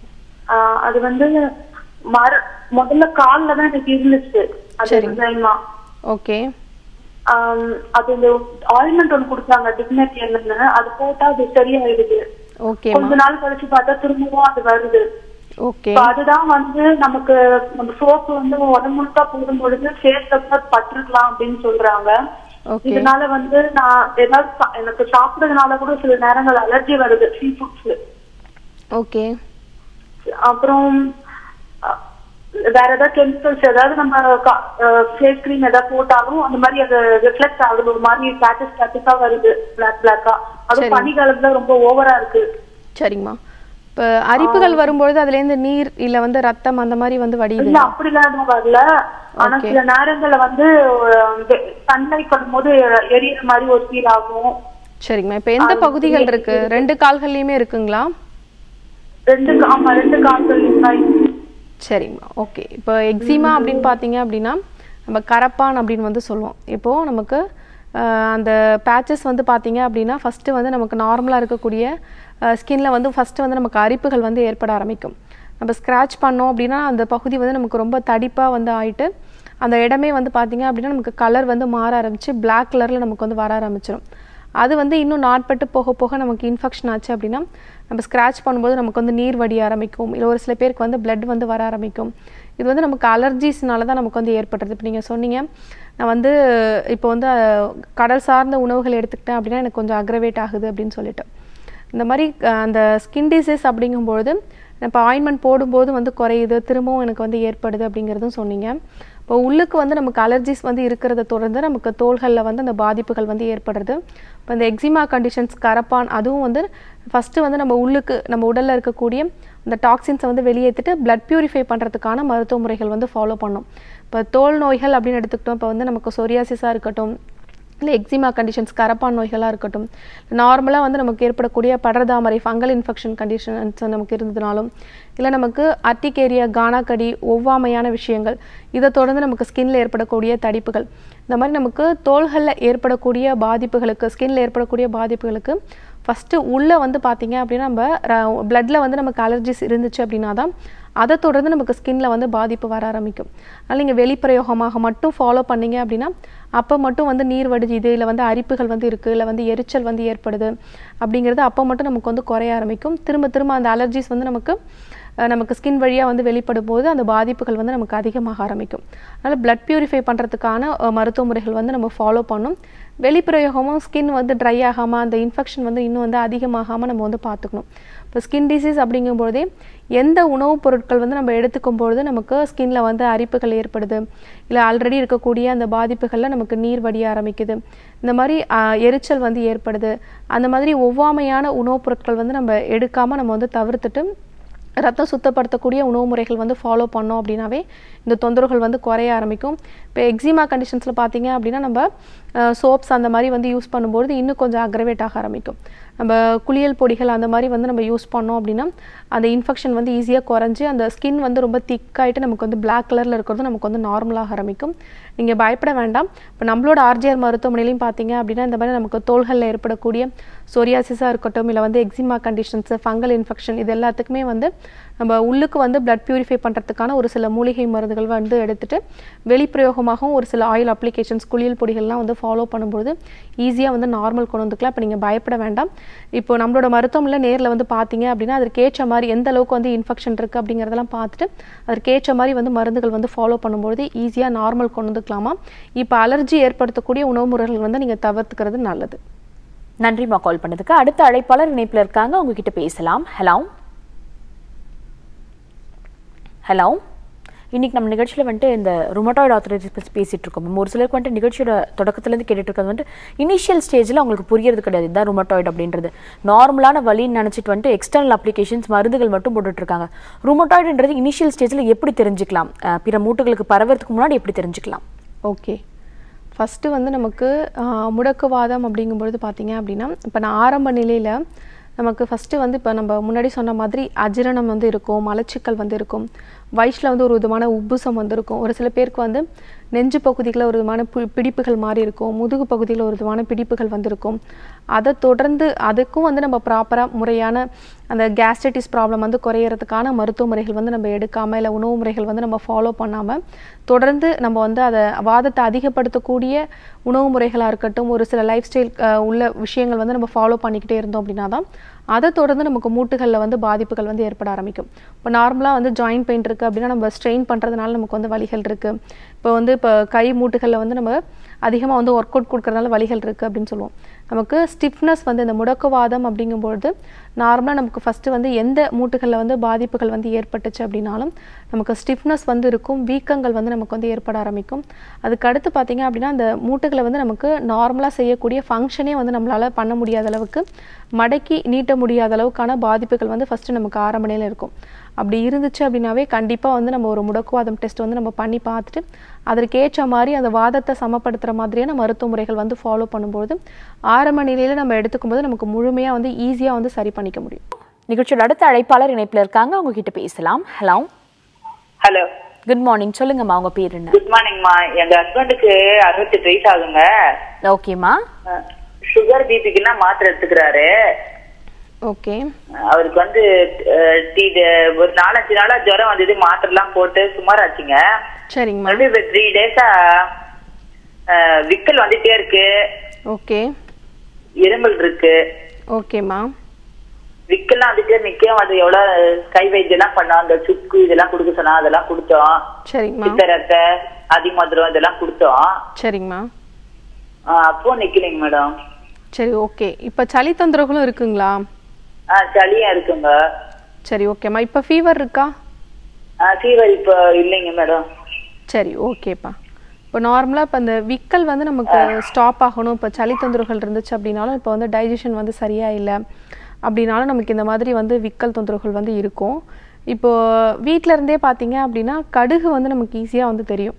அது வந்து மர முதல்ல கால்ல தான் எனக்கு இருந்துச்சு அது சரி. எக்ஸைமா ஓகே அது இந்த ஆயில்மெண்ட் ஒன்று கொடுத்தாங்க டிக்னேட்டியர்னு அது போட்டா அது சரியாயிடுது கொஞ்ச ஓகேம்மா நாள் கழிச்சு பார்த்தா திரும்பவும் அது வருது ஓகே இப்ப அதுதான் வந்து நமக்கு நம்ம சோப்பு வந்து உடம்பு முழுக்கா போடும் பொழுது ஃபேஸ்ல கூட பட்டிருக்கலாம் அப்படின்னு சொல்றாங்க ஓகே இதனால வந்து நான் ஏதாவது சா- எனக்கு சாப்பிடுறதுனால கூட சில நேரங்கள் அலர்ஜி வருது சீ ஃபுட்ஸ் ஓகே அப்புறம் அஹ், வேற ஏதாவது கெமிக்கல்ஸ் ஏதாவது நம்ம ஃபேஸ் கிரீம் ஏதாவது போட்டாலும் அந்த மாதிரி அது ரிஃப்ளெக்ட் ஆகுது ஒரு மாதிரி பேச்சஸ் பேச்சஸா வருது பிளாக் பிளாக்கா சரி. அதுவும் பனி காலத்துல ரொம்ப ஓவரா இருக்கு சரிங்கம்மா இப்போ அரிப்புகள் வரும்பொழுது அதுலேருந்து நீர் இல்லை வந்து ரத்தம் அந்த மாதிரி வந்து இல்ல வடியுது அப்படிலாம் எதுவும் வரல ஆனா Okay. சில நேரங்கள்ல வந்து சன்லைட் படும்போது எரியற மாதிரி ஒரு ஃபீல் ஆகும் சரிங்கம்மா இப்போ எந்த பகுதிகள் இருக்கு ரெண்டு கால்கள்லையுமே இருக்குங்களா ரெண்டு கா- ஆமா ரெண்டு கால்கள் சரிங்கம்மா ஓகே இப்போ எக்ஸிமா அப்படின்னு பார்த்தீங்க அப்படின்னா நம்ம கரப்பான் அப்படின்னு வந்து சொல்லுவோம் இப்போது நமக்கு ஆஹ், அந்த பேச்சஸ் வந்து பார்த்தீங்க அப்படின்னா ஃபஸ்ட்டு வந்து நமக்கு நார்மலாக இருக்கக்கூடிய ஸ்கின்ல வந்து ஃபஸ்ட்டு வந்து நமக்கு அரிப்புகள் வந்து ஏற்பட ஆரம்பிக்கும் நம்ம ஸ்க்ராட்ச் பண்ணோம் அப்படின்னா அந்த பகுதி வந்து நமக்கு ரொம்ப தடிப்பாக வந்து ஆயிட்டு அந்த இடமே வந்து பார்த்தீங்க அப்படின்னா நமக்கு கலர் வந்து மாற ஆரம்பிச்சு Black கலரில் நமக்கு வந்து வர ஆரம்பிச்சிடும் அது வந்து இன்னும் நாட்பட்டு போக போக நமக்கு இன்ஃபெக்ஷன் ஆச்சு அப்படின்னா நம்ம ஸ்க்ராட்ச் பண்ணும்போது நமக்கு வந்து நீர் வடிய ஆரம்பிக்கும் இல்லை ஒரு சில பேருக்கு வந்து blood வந்து வர ஆரம்பிக்கும் இது வந்து நமக்கு அலர்ஜிஸ்னால தான் நமக்கு வந்து ஏற்படுறது இப்போ நீங்கள் சொன்னீங்க நான் வந்து இப்போ வந்து அஹ், கடல் சார்ந்த உணவுகள் எடுத்துக்கிட்டேன் அப்படின்னா எனக்கு கொஞ்சம் அக்ரவேட் ஆகுது அப்படின்னு சொல்லிட்டு இந்த மாதிரி அஹ், அந்த ஸ்கின் டிசீஸ் அப்படிங்கும்பொழுது இப்போ ஆயின்மெண்ட் போடும்போது வந்து குறையுது திரும்பவும் எனக்கு வந்து ஏற்படுது அப்படிங்கிறதும் சொன்னீங்க இப்போ உள்ளுக்கு வந்து நமக்கு அலர்ஜிஸ் வந்து இருக்கிறத தொடர்ந்து நமக்கு தோள்களில் வந்து அந்த பாதிப்புகள் வந்து ஏற்படுறது இப்போ இந்த எக்ஸிமா கண்டிஷன்ஸ் கரப்பான் அதுவும் வந்து ஃபஸ்ட்டு வந்து நம்ம உள்ளுக்கு நம்ம உடலில் இருக்கக்கூடிய அந்த டாக்ஸின்ஸை வந்து வெளியேற்றிட்டு பிளட் பியூரிஃபை பண்ணுறதுக்கான மருத்துவ முறைகள் வந்து ஃபாலோ பண்ணோம் இப்போ தோல் நோய்கள் அப்படின்னு எடுத்துக்கிட்டோம் இப்போ வந்து நமக்கு சொரியாசிஸாக இருக்கட்டும் இல்லை எக்ஸிமா கண்டிஷன்ஸ் கரப்பான் நோய்களாக இருக்கட்டும் நார்மலாக வந்து நமக்கு ஏற்படக்கூடிய படர்தாமரை ஃபங்கல் இன்ஃபெக்ஷன் கண்டிஷன்ஸ் நமக்கு இருந்ததுனாலும் இல்லை நமக்கு அட்டிகேரியா கானாக்கடி ஒவ்வாமையான விஷயங்கள் இதை தொடர்ந்து நமக்கு ஸ்கின்ல ஏற்படக்கூடிய தடிப்புகள் இந்த மாதிரி நமக்கு தோள்களில் ஏற்படக்கூடிய பாதிப்புகளுக்கு ஸ்கின்ல ஏற்படக்கூடிய பாதிப்புகளுக்கு ஃபஸ்ட்டு உள்ளே வந்து பார்த்தீங்க அப்படின்னா நம்ம பிளட்டில் வந்து நமக்கு அலர்ஜிஸ் இருந்துச்சு அப்படின்னா தான் அதை தொடர்ந்து நமக்கு ஸ்கின்ல வந்து பாதிப்பு வர ஆரம்பிக்கும் அதனால் நீங்கள் வெளிப்பிரயோகமாக மட்டும் ஃபாலோ பண்ணீங்க அப்படின்னா அப்போ மட்டும் வந்து நீர் வடிஞ்சுது இல்லை வந்து அரிப்புகள் வந்து இருக்குது இல்லை வந்து எரிச்சல் வந்து ஏற்படுது அப்படிங்கிறது அப்போ மட்டும் நமக்கு வந்து குறைய ஆரம்பிக்கும் திரும்ப திரும்ப அந்த அலர்ஜிஸ் வந்து நமக்கு அஹ், நமக்கு ஸ்கின் வழியாக வந்து வெளிப்படும் போது அந்த பாதிப்புகள் வந்து நமக்கு அதிகமாக ஆரம்பிக்கும் அதனால் பிளட் பியூரிஃபை பண்ணுறதுக்கான மருத்துவ முறைகள் வந்து நம்ம ஃபாலோ பண்ணும் வெளிப்பிரயோகமும் ஸ்கின் வந்து ட்ரை ஆகாமல் அந்த இன்ஃபெக்ஷன் வந்து இன்னும் வந்து அதிகமாகாமல் நம்ம வந்து பார்த்துக்கணும் இப்போ ஸ்கின் டிசீஸ் அப்படிங்கும்போதே எந்த உணவுப் பொருட்கள் வந்து நம்ம எடுத்துக்கும் பொழுது நமக்கு ஸ்கின்ல வந்து அரிப்புகள் ஏற்படுது இல்லை ஆல்ரெடி இருக்கக்கூடிய அந்த பாதிப்புகளில் நமக்கு நீர் வடிய ஆரம்பிக்குது இந்த மாதிரி ஆஹ், எரிச்சல் வந்து ஏற்படுது அந்த மாதிரி ஒவ்வாமையான உணவுப் பொருட்கள் வந்து நம்ம எடுக்காமல் நம்ம வந்து தவிர்த்துட்டு ரத்தம் சுத்தப்படுத்தக்கூடிய உணவு முறைகள் வந்து ஃபாலோ பண்ணோம் அப்படின்னாவே இந்த தொந்தரவுகள் வந்து குறைய ஆரம்பிக்கும் இப்போ எக்ஸிமா கண்டிஷன்ஸில் பார்த்தீங்க அப்படின்னா நம்ம சோப்ஸ் அந்த மாதிரி வந்து யூஸ் பண்ணும்போது இன்னும் கொஞ்சம் அக்ரவேட் ஆக ஆரம்பிக்கும் நம்ம குளியல் பொடிகள் அந்த மாதிரி வந்து நம்ம யூஸ் பண்ணோம் அப்படின்னா அந்த இன்ஃபெக்ஷன் வந்து ஈஸியாக குறைஞ்சி அந்த ஸ்கின் வந்து ரொம்ப திக்காயிட்டு நமக்கு வந்து பிளாக் கலரில் இருக்கிறது நமக்கு வந்து நார்மலாக ஆரம்பிக்கும் நீங்கள் பயப்பட வேண்டாம் இப்போ நம்மளோட ஆர்ஜிஆர் மருத்துவமனையிலையும் பார்த்தீங்க அப்படின்னா இந்த மாதிரி நமக்கு தோள்களில் ஏற்படக்கூடிய சொரியாசிஸாக இருக்கட்டும் இல்லை வந்து எக்ஸிமா கண்டிஷன்ஸ் ஃபங்கல் இன்ஃபெக்ஷன் இது எல்லாத்துக்குமே வந்து நம்ம உள்ளுக்கு வந்து பிளட் பியூரிஃபை பண்ணுறதுக்கான ஒரு சில மூலிகை மருந்துகள் வந்து எடுத்துட்டு வெளிப்பிரயோகமாகவும் ஒரு சில ஆயில் அப்ளிகேஷன்ஸ் குளியல் பொடிகள்லாம் வந்து ஃபாலோ பண்ணும்போது ஈஸியாக வந்து நார்மல் கொண்டு வந்துக்கலாம் இப்போ நீங்கள் பயப்பட வேண்டாம் இப்போ நம்மளோட மருத்துவமனையில் நேரில் வந்து பார்த்தீங்க அப்படின்னா அதற்கேற்ற மாதிரி எந்த அளவுக்கு வந்து இன்ஃபெக்ஷன் இருக்குது அப்படிங்கிறதெல்லாம் பார்த்துட்டு அதற்கேற்ற மாதிரி வந்து மருந்துகள் வந்து ஃபாலோ பண்ணும்போது ஈஸியாக நார்மல் கொண்டு வந்துக்கலாமா இப்போ அலர்ஜி ஏற்படுத்தக்கூடிய உணவு முறைகள் வந்து நீங்கள் தவிர்த்துக்கிறது நல்லது நன்றிம்மா கால் பண்ணதுக்கு அடுத்த அழைப்பாளர் இணைப்புல இருக்காங்க உங்ககிட்ட பேசலாம் ஹலோ ஹலோ இன்னைக்கு நம்ம நிகழ்ச்சியில வந்துட்டு இந்த ருமட்டாய்டு ஆத்தரைட்டிஸ் பற்றி பேசிட்டு இருக்கோம் நம்ம ஒரு சிலருக்கு வந்துட்டு நிகழ்ச்சியோட தொடக்கத்துலேருந்து கேட்டுட்டு இருக்கிறது வந்துட்டு இனிஷியல் ஸ்டேஜில் அவங்களுக்கு புரியறது கிடையாது இதுதான் ருமட்டாய்டு அப்படின்றது நார்மலான வலின்னு நினச்சிட்டு வந்துட்டு எக்ஸ்டர்னல் அப்ளிகேஷன்ஸ் மருந்துகள் மட்டும் போட்டுட்டு இருக்காங்க ருமட்டாய்டுன்றது இனிஷியல் ஸ்டேஜில் எப்படி தெரிஞ்சுக்கலாம் அஹ் பிற மூட்டுகளுக்கு பரவறதுக்கு முன்னாடி எப்படி தெரிஞ்சுக்கலாம் ஓகே ஃபஸ்ட்டு வந்து நமக்கு ஆஹ், முடக்குவாதம் அப்படிங்கும்பொழுது பார்த்தீங்க அப்படின்னா இப்போ நான் ஆரம்ப நிலையில் நமக்கு ஃபஸ்ட்டு வந்து இப்போ நம்ம முன்னாடி சொன்ன மாதிரி அஜீரணம் வந்து இருக்கும் மலச்சிக்கல் வந்து இருக்கும் வயிற்றில் வந்து ஒரு விதமான உப்புசம் வந்து இருக்கும் ஒரு சில பேருக்கு வந்து நெஞ்சு பகுதிகளில் ஒரு விதமான பி- பிடிப்புகள் மாதிரி இருக்கும் முதுகு பகுதியில் ஒரு விதமான பிடிப்புகள் வந்து இருக்கும் அதை தொடர்ந்து அதுக்கும் வந்து நம்ம ப்ராப்பராக முறையான அந்த கேஸ்ட்ரைட்டிஸ் ப்ராப்ளம் வந்து குறையறதுக்கான மருத்துவ முறைகள் வந்து நம்ம எடுக்காமல் இல்லை உணவு முறைகள் வந்து நம்ம ஃபாலோ பண்ணாமல் தொடர்ந்து நம்ம வந்து அதை வாதத்தை அதிகப்படுத்தக்கூடிய உணவு முறைகளாக இருக்கட்டும் ஒரு சில லைஃப் ஸ்டைல் உள்ள விஷயங்கள் வந்து நம்ம ஃபாலோ பண்ணிக்கிட்டே இருந்தோம் அப்படின்னா தான் அதை தொடர்ந்து நமக்கு மூட்டுகளில் வந்து பாதிப்புகள் வந்து ஏற்பட ஆரம்பிக்கும் இப்போ நார்மலாக வந்து ஜாயிண்ட் பெயின் இருக்குது அப்படின்னா நம்ம ஸ்ட்ரெயின் பண்ணுறதுனால நமக்கு வந்து வலிகள் இருக்குது இப்போ வந்து இப்போ கை மூட்டுகளில் வந்து நம்ம அதிகமாக வந்து ஒர்க் அவுட் கொடுக்கறதுனால வலிகள் இருக்குது அப்படின்னு சொல்லுவோம் நமக்கு ஸ்டிஃப்னஸ் வந்து இந்த முடக்குவாதம் அப்படிங்கும்பொழுது நார்மலாக நமக்கு ஃபஸ்ட்டு வந்து எந்த மூட்டுகளில் வந்து பாதிப்புகள் வந்து ஏற்பட்டுச்சு அப்படின்னாலும் நமக்கு ஸ்டிஃப்னஸ் வந்து இருக்கும் வீக்கங்கள் வந்து நமக்கு வந்து ஏற்பட ஆரம்பிக்கும் அதுக்கு அடுத்து பார்த்தீங்க அப்படின்னா அந்த மூட்டுகளை வந்து நமக்கு நார்மலாக செய்யக்கூடிய ஃபங்க்ஷனே வந்து நம்மளால் பண்ண முடியாத அளவுக்கு மடக்கி நீட்ட முடியாத அளவுக்கான பாதிப்புகள் வந்து ஃபஸ்ட்டு நமக்கு ஆரம்ப நிலையில இருக்கும் அப்படி இருந்துச்சு அப்படின்னாவே கண்டிப்பாக வந்து நம்ம ஒரு முடக்குவாதம் டெஸ்ட் வந்து நம்ம பண்ணி பார்த்துட்டு அதற்கேற்ற மாதிரி அந்த வாதத்தை சமப்படுத்துகிற மாதிரியான மருத்துவ முறைகள் வந்து ஃபாலோ பண்ணும்போது ஆரம்ப நிலையில் நம்ம எடுத்துக்கும்போது நமக்கு முழுமையாக வந்து ஈஸியாக வந்து சரி பண்ணிக்க முடியும் நிகழ்ச்சியோட அடுத்த அழைப்பாளர் இணைப்புல இருக்காங்க அவங்க கிட்ட பேசலாம் ஹலோ ஹலோ குட் மார்னிங் சொல்லுங்கம்மா உங்க பேர் என்ன குட் மார்னிங்மா எங்க ஹஸ்பண்டுக்கு அறுபத்தெட்டு வயசு ஆகுங்க ஓகேம்மா சுகர் பிபிக்குலாம் மாத்திரை எடுத்துக்கிறாரு ஓகே அவருக்கு வந்து அஹ், டி- ட- ஒரு நாலஞ்சு நாளா ஜுரம் வந்தது மாத்திரை எல்லாம் போட்டு சுமாராச்சுங்க சரிங்கம்மா மறுபடியும் இப்ப த்ரீ டேஸா விக்கல் வந்துட்டே இருக்கு ஓகே இருமல் இருக்கு ஓகேம்மா விக்கல்லாம் வந்துட்டே நிக்கும் அது எவ்வளவு கை வைத்தியம் பண்ணோம் அந்த சுக்கு இதெல்லாம் கொடுக்க சொன்னா அதெல்லாம் கொடுத்தோம் சரிங்கம்மா சித்தரத்தை அதிமதுரம் இதெல்லாம் கொடுத்தோம் சரிங்கம்மா ஆஹ், அப்போ நிக்கலைங்க மேடம் சரி ஓகே இப்போ சளி தொந்தரவுகளும் இருக்குங்களா ஆஹ் சளியா இருக்குங்க சரி ஓகேம்மா இப்போ ஃபீவர் இருக்கா ஃபீவர் இப்போ இல்லைங்க மேடம் சரி ஓகேப்பா இப்போ நார்மலாக இப்போ அந்த விக்கல் வந்து நமக்கு ஸ்டாப் ஆகணும் இப்போ சளி தொந்தரவுகள் இருந்துச்சு அப்படின்னாலும் இப்போ வந்து டைஜஷன் வந்து சரியா இல்லை அப்படின்னாலும் நமக்கு இந்த மாதிரி வந்து விக்கல் தொந்தரவுகள் வந்து இருக்கும் இப்போ வீட்டில இருந்தே பார்த்தீங்க அப்படின்னா கடுகு வந்து நமக்கு ஈஸியாக வந்து தெரியும்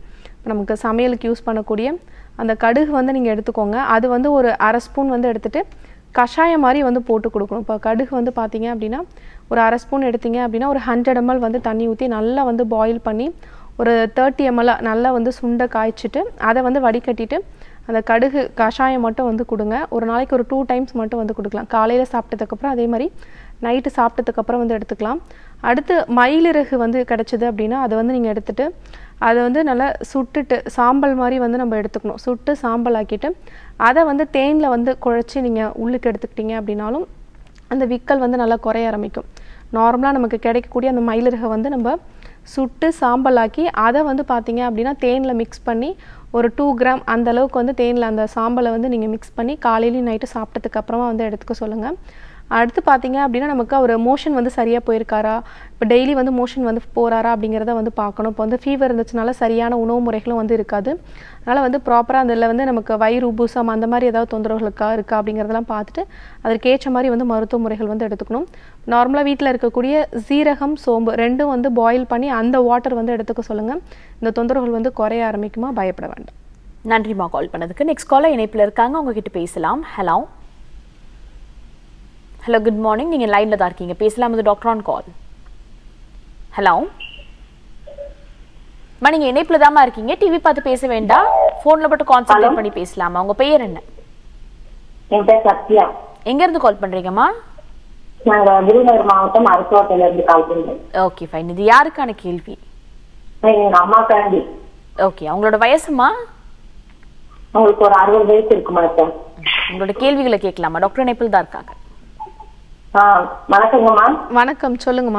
நமக்கு சமையலுக்கு யூஸ் பண்ணக்கூடிய அந்த கடுகு வந்து நீங்கள் எடுத்துக்கோங்க அது வந்து ஒரு அரை ஸ்பூன் வந்து எடுத்துட்டு கஷாயம் மாதிரி வந்து போட்டு கொடுக்கணும் இப்போ கடுகு வந்து பார்த்தீங்க அப்படின்னா ஒரு அரை ஸ்பூன் எடுத்தீங்க அப்படின்னா ஒரு ஹண்ட்ரட் எம்எல் வந்து தண்ணி ஊற்றி நல்லா வந்து பாயில் பண்ணி ஒரு தேர்ட்டி எம்எல் நல்லா வந்து சுண்டை காய்ச்சிட்டு அதை வந்து வடிகட்டிட்டு அந்த கடுகு கஷாயம் மட்டும் வந்து கொடுங்க ஒரு நாளைக்கு ஒரு டூ டைம்ஸ் மட்டும் வந்து கொடுக்கலாம் காலையில் சாப்பிட்டதுக்கப்புறம் அதே மாதிரி நைட்டு சாப்பிட்டதுக்கப்புறம் வந்து எடுத்துக்கலாம் அடுத்து மயிலிறகு வந்து கிடச்சிது அப்படின்னா அதை வந்து நீங்கள் எடுத்துட்டு அதை வந்து நல்லா சுட்டுட்டு சாம்பல் மாதிரி வந்து நம்ம எடுத்துக்கணும் சுட்டு சாம்பல் ஆக்கிட்டு அதை வந்து தேனில் வந்து குழச்சி நீங்கள் உள்ளுக்கு எடுத்துக்கிட்டீங்க அப்படின்னாலும் அந்த விக்கல் வந்து நல்லா குறைய ஆரம்பிக்கும் நார்மலாக நமக்கு கிடைக்கக்கூடிய அந்த மயிலிறகை வந்து நம்ம சுட்டு சாம்பலாக்கி அதை வந்து பார்த்தீங்க அப்படின்னா தேனில் மிக்ஸ் பண்ணி ஒரு டூ கிராம் அந்த அளவுக்கு வந்து தேனில் அந்த சாம்பலை வந்து நீங்கள் மிக்ஸ் பண்ணி காலையிலையும் நைட்டு சாப்பிட்டதுக்கு அப்புறமா வந்து எடுத்துக்க சொல்லுங்கள் அடுத்து பார்த்தீங்க அப்படின்னா நமக்கு அவர் மோஷன் வந்து சரியாக போயிருக்காரா இப்போ டெய்லி வந்து மோஷன் வந்து போகிறாரா அப்படிங்கிறத வந்து பார்க்கணும் இப்போ வந்து ஃபீவர் இருந்துச்சுனால சரியான உணவு முறைகளும் வந்து இருக்காது அதனால் வந்து ப்ராப்பராக அதில் வந்து நமக்கு வயிறு உபூசம் அந்த மாதிரி ஏதாவது தொந்தரவுகளுக்கா இருக்கா அப்படிங்கிறதெல்லாம் பார்த்துட்டு அதற்கு ஏற்ற மாதிரி வந்து மருத்துவ முறைகள் வந்து எடுத்துக்கணும் நார்மலாக வீட்டில் இருக்கக்கூடிய சீரகம் சோம்பு ரெண்டும் வந்து பாயில் பண்ணி அந்த வாட்டர் வந்து எடுத்துக்க சொல்லுங்கள் இந்த தொந்தரவுகள் வந்து குறைய ஆரம்பிக்குமா பயப்பட வேண்டாம் நன்றிம்மா கால் பண்ணதுக்கு நெக்ஸ்ட் காலர் இணைப்பில் இருக்காங்க உங்ககிட்ட பேசலாம் ஹலோ ஹலோ குட் மார்னிங் நீங்கள் லைனில் தான் இருக்கீங்க பேசலாம் இது டாக்டர் ஆன் கால் ஹலோ அம்மா நீங்கள் இணைப்பில் தாம்மா இருக்கீங்க டிவி பார்த்து பேச வேண்டாம் ஃபோனில் மட்டும் கான்சென்ட்ரேட் பண்ணி பேசலாமா உங்கள் பெயர் என்ன என் பேர் சத்யா எங்கேருந்து கால் பண்ணுறீங்கம்மா நாங்க விருதுநகர் மாவட்டம் அரசோட்டையில இருந்து கால் பண்றோம் ஓகே ஃபைன் இது யாருக்கான கேள்வி எங்க அம்மா ஃபேமிலி ஓகே அவங்களோட வயசுமா உங்களுக்கு ஒரு அறுபது வயசு இருக்குமா சார் உங்களோட கேள்விகளை கேட்கலாமா டாக்டர் இணைப்பில் தான் இருக்காங்க ஆ வணக்கங்கம்மா வணக்கம் சொல்லுங்கம்மா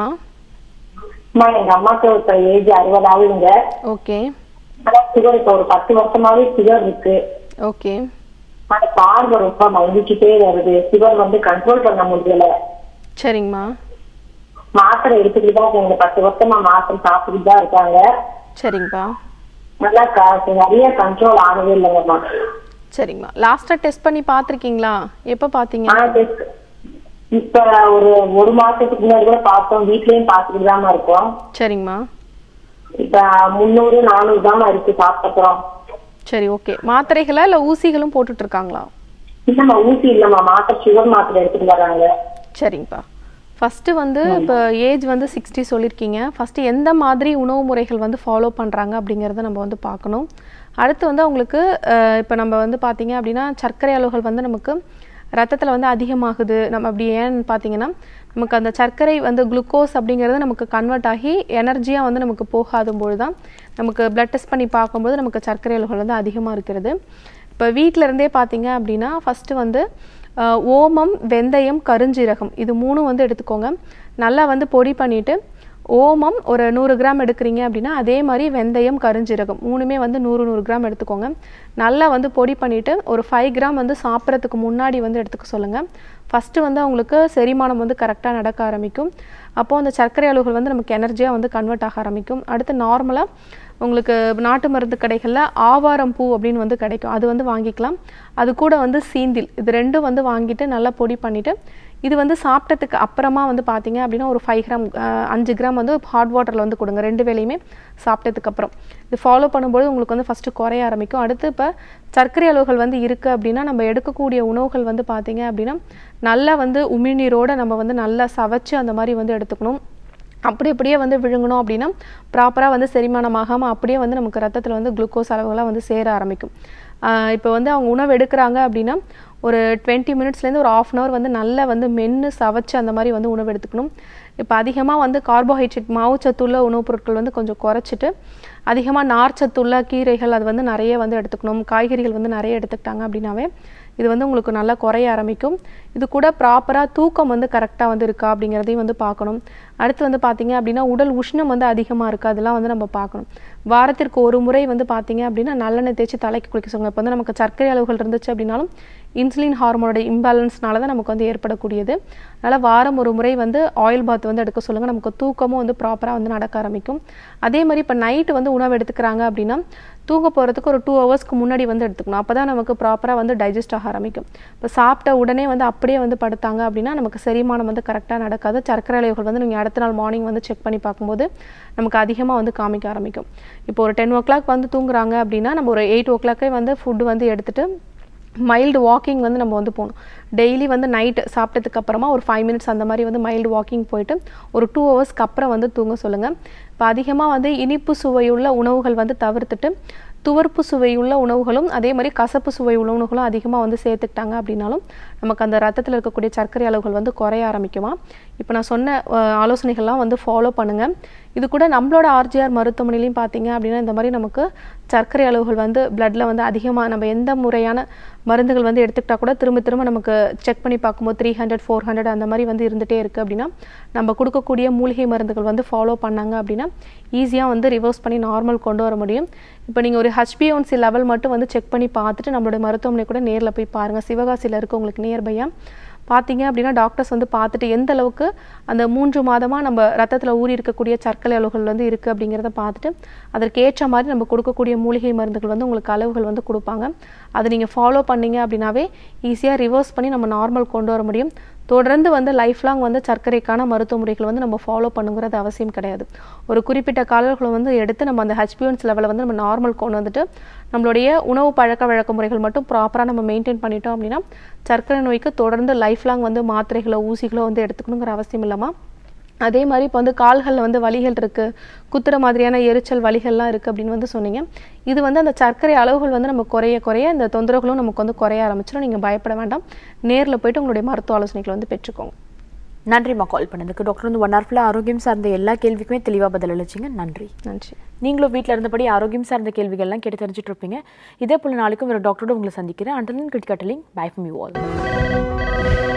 அம்மா எங்க அம்மாக்கு இப்ப ஏஜ் அறுபது ஆகுதுங்க ஓகே ஆனா சுகர் இப்ப ஒரு பத்து வருஷமாவே சுகர் இருக்கு ஓகே ஆனா பார்வை ரொம்ப மங்கிக்கிட்டே வருது சுகர் வந்து கண்ட்ரோல் பண்ண முடியல சரிங்கம்மா மாத்திரை எடுத்துக்கிட்டு தான் இருக்காங்க பத்து வருஷமா மாத்திரை சாப்பிட்டுட்டு தான் இருக்காங்க சரிங்கப்பா நல்லா க- நிறைய கண்ட்ரோல் ஆகவே இல்லைங்கம்மா சரிங்கம்மா லாஸ்ட்டாக டெஸ்ட் பண்ணி பார்த்துருக்கீங்களா எப்போ பார்த்தீங்க ஆனா just இப்ப ஒரு ஒரு மாசத்துக்கு முன்னாடி கூட பார்த்தோம் வீட்லயும் பாத்துக்கிட்டு தான் இருக்கோம் சரிங்கம்மா இப்ப முந்நூறு நானூறு தான் இருக்கு சாப்பிட்டப்புறம் சரி ஓகே மாத்திரைகளா இல்லை ஊசிகளும் போட்டுட்டு இருக்காங்களா இல்லம்மா ஊசி இல்லம்மா மாத்திரை சுகர் மாத்திரை எடுத்துட்டு வர்றாங்க சரிங்கப்பா ஃபஸ்ட்டு வந்து இப்போ ஏஜ் வந்து சிக்ஸ்டி சொல்லியிருக்கீங்க ஃபஸ்ட்டு எந்த மாதிரி உணவு முறைகள் வந்து ஃபாலோ பண்ணுறாங்க அப்படிங்கிறத நம்ம வந்து பார்க்கணும் அடுத்து வந்து அவங்களுக்கு இப்போ நம்ம வந்து பார்த்தீங்க அப்படின்னா சர்க்கரை அளவுகள் வந்து நமக்கு ரத்தத்தில் வந்து அதிகமாகுது நம்ம அப்படி ஏன்னு பார்த்தீங்கன்னா நமக்கு அந்த சர்க்கரை வந்து குளுக்கோஸ் அப்படிங்கிறது நமக்கு கன்வெர்ட் ஆகி எனர்ஜியாக வந்து நமக்கு போகாதும் பொழுது தான் நமக்கு பிளட் டெஸ்ட் பண்ணி பார்க்கும்போது நமக்கு சர்க்கரை அளவுகள் வந்து அதிகமாக இருக்கிறது இப்போ வீட்டில இருந்தே பார்த்தீங்க அப்படின்னா ஃபஸ்ட்டு வந்து அஹ், ஓமம் வெந்தயம் கருஞ்சீரகம் இது மூணும் வந்து எடுத்துக்கோங்க நல்லா வந்து பொடி பண்ணிவிட்டு ஓமம் ஒரு நூறு கிராம் எடுக்கிறீங்க அப்படின்னா அதே மாதிரி வெந்தயம் கருஞ்சீரகம் மூணுமே வந்து நூறு நூறு கிராம் எடுத்துக்கோங்க நல்லா வந்து பொடி பண்ணிவிட்டு ஒரு ஃபைவ் கிராம் வந்து சாப்பிட்றதுக்கு முன்னாடி வந்து எடுத்துக்க சொல்லுங்கள் ஃபஸ்ட்டு வந்து அவங்களுக்கு செரிமானம் வந்து கரெக்டாக நடக்க ஆரம்பிக்கும் அப்போது அந்த சர்க்கரை அளவுகள் வந்து நமக்கு எனர்ஜியாக வந்து கன்வெர்ட் ஆக ஆரம்பிக்கும் அடுத்து நார்மலாக உங்களுக்கு நாட்டு மருந்து கடைகளில் ஆவாரம் பூ அப்படின்னு வந்து கிடைக்கும் அது வந்து வாங்கிக்கலாம் அது கூட வந்து சீந்தில் இது ரெண்டும் வந்து வாங்கிட்டு நல்லா பொடி பண்ணிவிட்டு இது வந்து சாப்பிட்டதுக்கு அப்புறமா வந்து பார்த்தீங்க அப்படின்னா ஒரு ஃபைவ் கிராம் அஞ்சு கிராம் வந்து ஹாட் வாட்டரில் வந்து கொடுங்க ரெண்டு வேளையுமே சாப்பிட்டதுக்கு அப்புறம் இது ஃபாலோ பண்ணும்போது உங்களுக்கு வந்து ஃபஸ்ட்டு குறைய ஆரம்பிக்கும் அடுத்து இப்போ சர்க்கரை அளவுகள் வந்து இருக்குது அப்படின்னா நம்ம எடுக்கக்கூடிய உணவுகள் வந்து பார்த்தீங்க அப்படின்னா நல்லா வந்து உமிழ்நீரோட நம்ம வந்து நல்லா சவைச்சு அந்த மாதிரி வந்து எடுத்துக்கணும் அப்படி அப்படியே வந்து விழுங்கணும் அப்படின்னா ப்ராப்பராக வந்து செரிமானமாகாமல் அப்படியே வந்து நமக்கு ரத்தத்தில் வந்து குளுக்கோஸ் அளவுகள்லாம் வந்து சேர ஆரம்பிக்கும் இப்போ வந்து அவங்க உணவு எடுக்கிறாங்க அப்படின்னா ஒரு டுவெண்ட்டி மினிட்ஸ்லேருந்து ஒரு ஆஃப் அன் ஹவர் வந்து நல்லா வந்து மென்று சவைச்சு அந்த மாதிரி வந்து உணவு எடுத்துக்கணும் இப்போ அதிகமாக வந்து கார்போஹைட்ரேட் மாவுச்சத்துள்ள உணவுப் பொருட்கள் வந்து கொஞ்சம் குறைச்சிட்டு அதிகமாக நார்ச்சத்துள்ள கீரைகள் அது வந்து நிறைய வந்து எடுத்துக்கணும் காய்கறிகள் வந்து நிறைய எடுத்துக்கிட்டாங்க அப்படின்னாவே இது வந்து உங்களுக்கு நல்லா குறைய ஆரம்பிக்கும் இது கூட ப்ராப்பராக தூக்கம் வந்து கரெக்டாக வந்து இருக்கா அப்படிங்கிறதையும் வந்து பார்க்கணும் அடுத்து வந்து பார்த்தீங்க அப்படின்னா உடல் உஷ்ணம் வந்து அதிகமாக இருக்குது அதெல்லாம் வந்து நம்ம பார்க்கணும் வாரத்திற்கு ஒரு முறை வந்து பார்த்தீங்க அப்படின்னா நல்லெண்ணெய் தேய்ச்சி தலைக்கு குளிக்க சொல்லுங்க இப்போ வந்து நமக்கு சர்க்கரை அளவுகள் இருந்துச்சு அப்படின்னாலும் இன்சுலின் ஹார்மோனோட இம்பேலன்ஸ்னால தான் நமக்கு வந்து ஏற்படக்கூடியது அதனால் வாரம் ஒரு முறை வந்து ஆயில் பாத் வந்து எடுக்க சொல்லுங்கள் நமக்கு தூக்கமும் வந்து ப்ராப்பராக வந்து நடக்க ஆரம்பிக்கும் அதே மாதிரி இப்போ நைட்டு வந்து உணவு எடுத்துக்கிறாங்க அப்படின்னா தூங்க போகிறதுக்கு ஒரு டூ ஹவர்ஸ்க்கு முன்னாடி வந்து எடுத்துக்கணும் அப்போ தான் நமக்கு ப்ராப்பராக வந்து டைஜஸ்ட் ஆக ஆரம்பிக்கும் இப்போ சாப்பிட்ட உடனே வந்து அப்படியே வந்து படுத்தாங்க அப்படின்னா நமக்கு செரிமானம் வந்து கரெக்டாக நடக்காது சர்க்கரை அளவுகள் வந்து நீங்கள் அடுத்த நாள் மார்னிங் வந்து செக் பண்ணி பார்க்கும்போது நமக்கு அதிகமாக வந்து காமிக்க ஆரம்பிக்கும் இப்போ ஒரு டென் ஓ கிளாக் வந்து தூங்குறாங்க அப்படின்னா நம்ம ஒரு எயிட் ஓ கிளாக்கே வந்து ஃபுட்டு வந்து எடுத்துட்டு மைல்டு வாக்கிங் வந்து நம்ம வந்து போகணும் டெய்லி வந்து நைட்டு சாப்பிட்டதுக்கு அப்புறமா ஒரு ஃபைவ் மினிட்ஸ் அந்த மாதிரி வந்து மைல்டு வாக்கிங் போயிட்டு ஒரு டூ ஹவர்ஸ்க்கு அப்புறம் வந்து தூங்க சொல்லுங்கள் இப்போ அதிகமாக வந்து இனிப்பு சுவையுள்ள உணவுகள் வந்து தவிர்த்துட்டு துவர்ப்பு சுவையுள்ள உணவுகளும் அதே மாதிரி கசப்பு சுவை உள்ள உணவுகளும் அதிகமாக வந்து சேர்த்துக்கிட்டாங்க அப்படின்னாலும் நமக்கு அந்த ரத்தத்தில் இருக்கக்கூடிய சர்க்கரை அளவுகள் வந்து குறைய ஆரம்பிக்குமா இப்போ நான் சொன்ன அஹ், ஆலோசனைகள்லாம் வந்து ஃபாலோ பண்ணுங்கள் இது கூட நம்மளோட ஆர்ஜிஆர் மருத்துவமனையிலையும் பார்த்தீங்க அப்படின்னா இந்த மாதிரி நமக்கு சர்க்கரை அளவுகள் வந்து பிளட்ல வந்து அதிகமாக நம்ம எந்த முறையான மருந்துகள் வந்து எடுத்துக்கிட்டா கூட திரும்ப திரும்ப நமக்கு செக் பண்ணி பார்க்கும்போது த்ரீ ஹண்ட்ரட் ஃபோர் ஹண்ட்ரட் அந்த மாதிரி வந்து இருந்துகிட்டே இருக்குது அப்படின்னா நம்ம கொடுக்கக்கூடிய மூலிகை மருந்துகள் வந்து ஃபாலோ பண்ணாங்க அப்படின்னா ஈஸியாக வந்து ரிவர்ஸ் பண்ணி நார்மல் கொண்டு வர முடியும் இப்போ நீங்கள் ஒரு ஹெச்பிஓன்சி லெவல் மட்டும் வந்து செக் பண்ணி பார்த்துட்டு நம்மளோட மருத்துவமனை கூட நேரில் போய் பாருங்கள் சிவகாசியில் இருக்க உங்களுக்கு நியர்பையாக பார்த்தீங்க அப்படின்னா டாக்டர்ஸ் வந்து பார்த்துட்டு எந்த அளவுக்கு அந்த மூன்று மாதமாக நம்ம ரத்தத்தில் ஊறி இருக்கக்கூடிய சர்க்கரை அளவுகள் வந்து இருக்குது அப்படிங்கிறத பார்த்துட்டு அதற்கு ஏற்ற மாதிரி நம்ம கொடுக்கக்கூடிய மூலிகை மருந்துகள் வந்து உங்களுக்கு அளவுகள் வந்து கொடுப்பாங்க அதை நீங்கள் ஃபாலோ பண்ணீங்க அப்படின்னாவே ஈஸியாக ரிவர்ஸ் பண்ணி நம்ம நார்மல் கொண்டு வர முடியும் தொடர்ந்து வந்து லைஃப் லாங் வந்து சர்க்கரைக்கான மருத்துவ முறைகள் வந்து நம்ம ஃபாலோ பண்ணுங்கிறது அவசியம் கிடையாது ஒரு குறிப்பிட்ட காலங்களை வந்து எடுத்து நம்ம அந்த ஹெச்பிஎன்ஸ் லெவலை வந்து நம்ம நார்மல் கொண்டு வந்துட்டு நம்மளுடைய உணவு பழக்க வழக்க முறைகள் மட்டும் ப்ராப்பராக நம்ம மெயின்டைன் பண்ணிட்டோம் அப்படின்னா சர்க்கரை நோய்க்கு தொடர்ந்து லைஃப் லாங் வந்து மாத்திரைகளோ ஊசிகளோ வந்து எடுத்துக்கணுங்கிற அவசியம் இல்லாமல் அதே மாதிரி இப்போ வந்து கால்களில் வந்து வலிகள் இருக்குது குத்துற மாதிரியான எரிச்சல் வலிகள்லாம் இருக்குது அப்படின்னு வந்து சொன்னீங்க இது வந்து அந்த சர்க்கரை அளவுகள் வந்து நம்ம குறைய குறைய இந்த தொந்தரவுகளும் நமக்கு வந்து குறைய ஆரம்பிச்சிடும் நீங்கள் பயப்பட வேண்டாம் நேரில் போயிட்டு உங்களுடைய மருத்துவ ஆலோசனைகளை வந்து பெற்றுக்கோங்க நன்றிம்மா கால் பண்ணதுக்கு டாக்டர் வந்து ஒன் ஹவர் ஃபுல்லாக ஆரோக்கியம் சார்ந்த எல்லா கேள்விக்குமே தெளிவாக பதில் அளிச்சிங்க நன்றி நன்றி நீங்களும் வீட்டில் இருந்தபடி ஆரோக்கியம் சார்ந்த கேள்விகள்லாம் கேட்டு தெரிஞ்சுட்டு இருப்பீங்க இதே போல நாளைக்கும் ஒரு டாக்டரோட உங்களை சந்திக்கிறேன் அண்டர்லின் கிட்கட்டலிங் பை ஃப்ரம் யூ ஆல்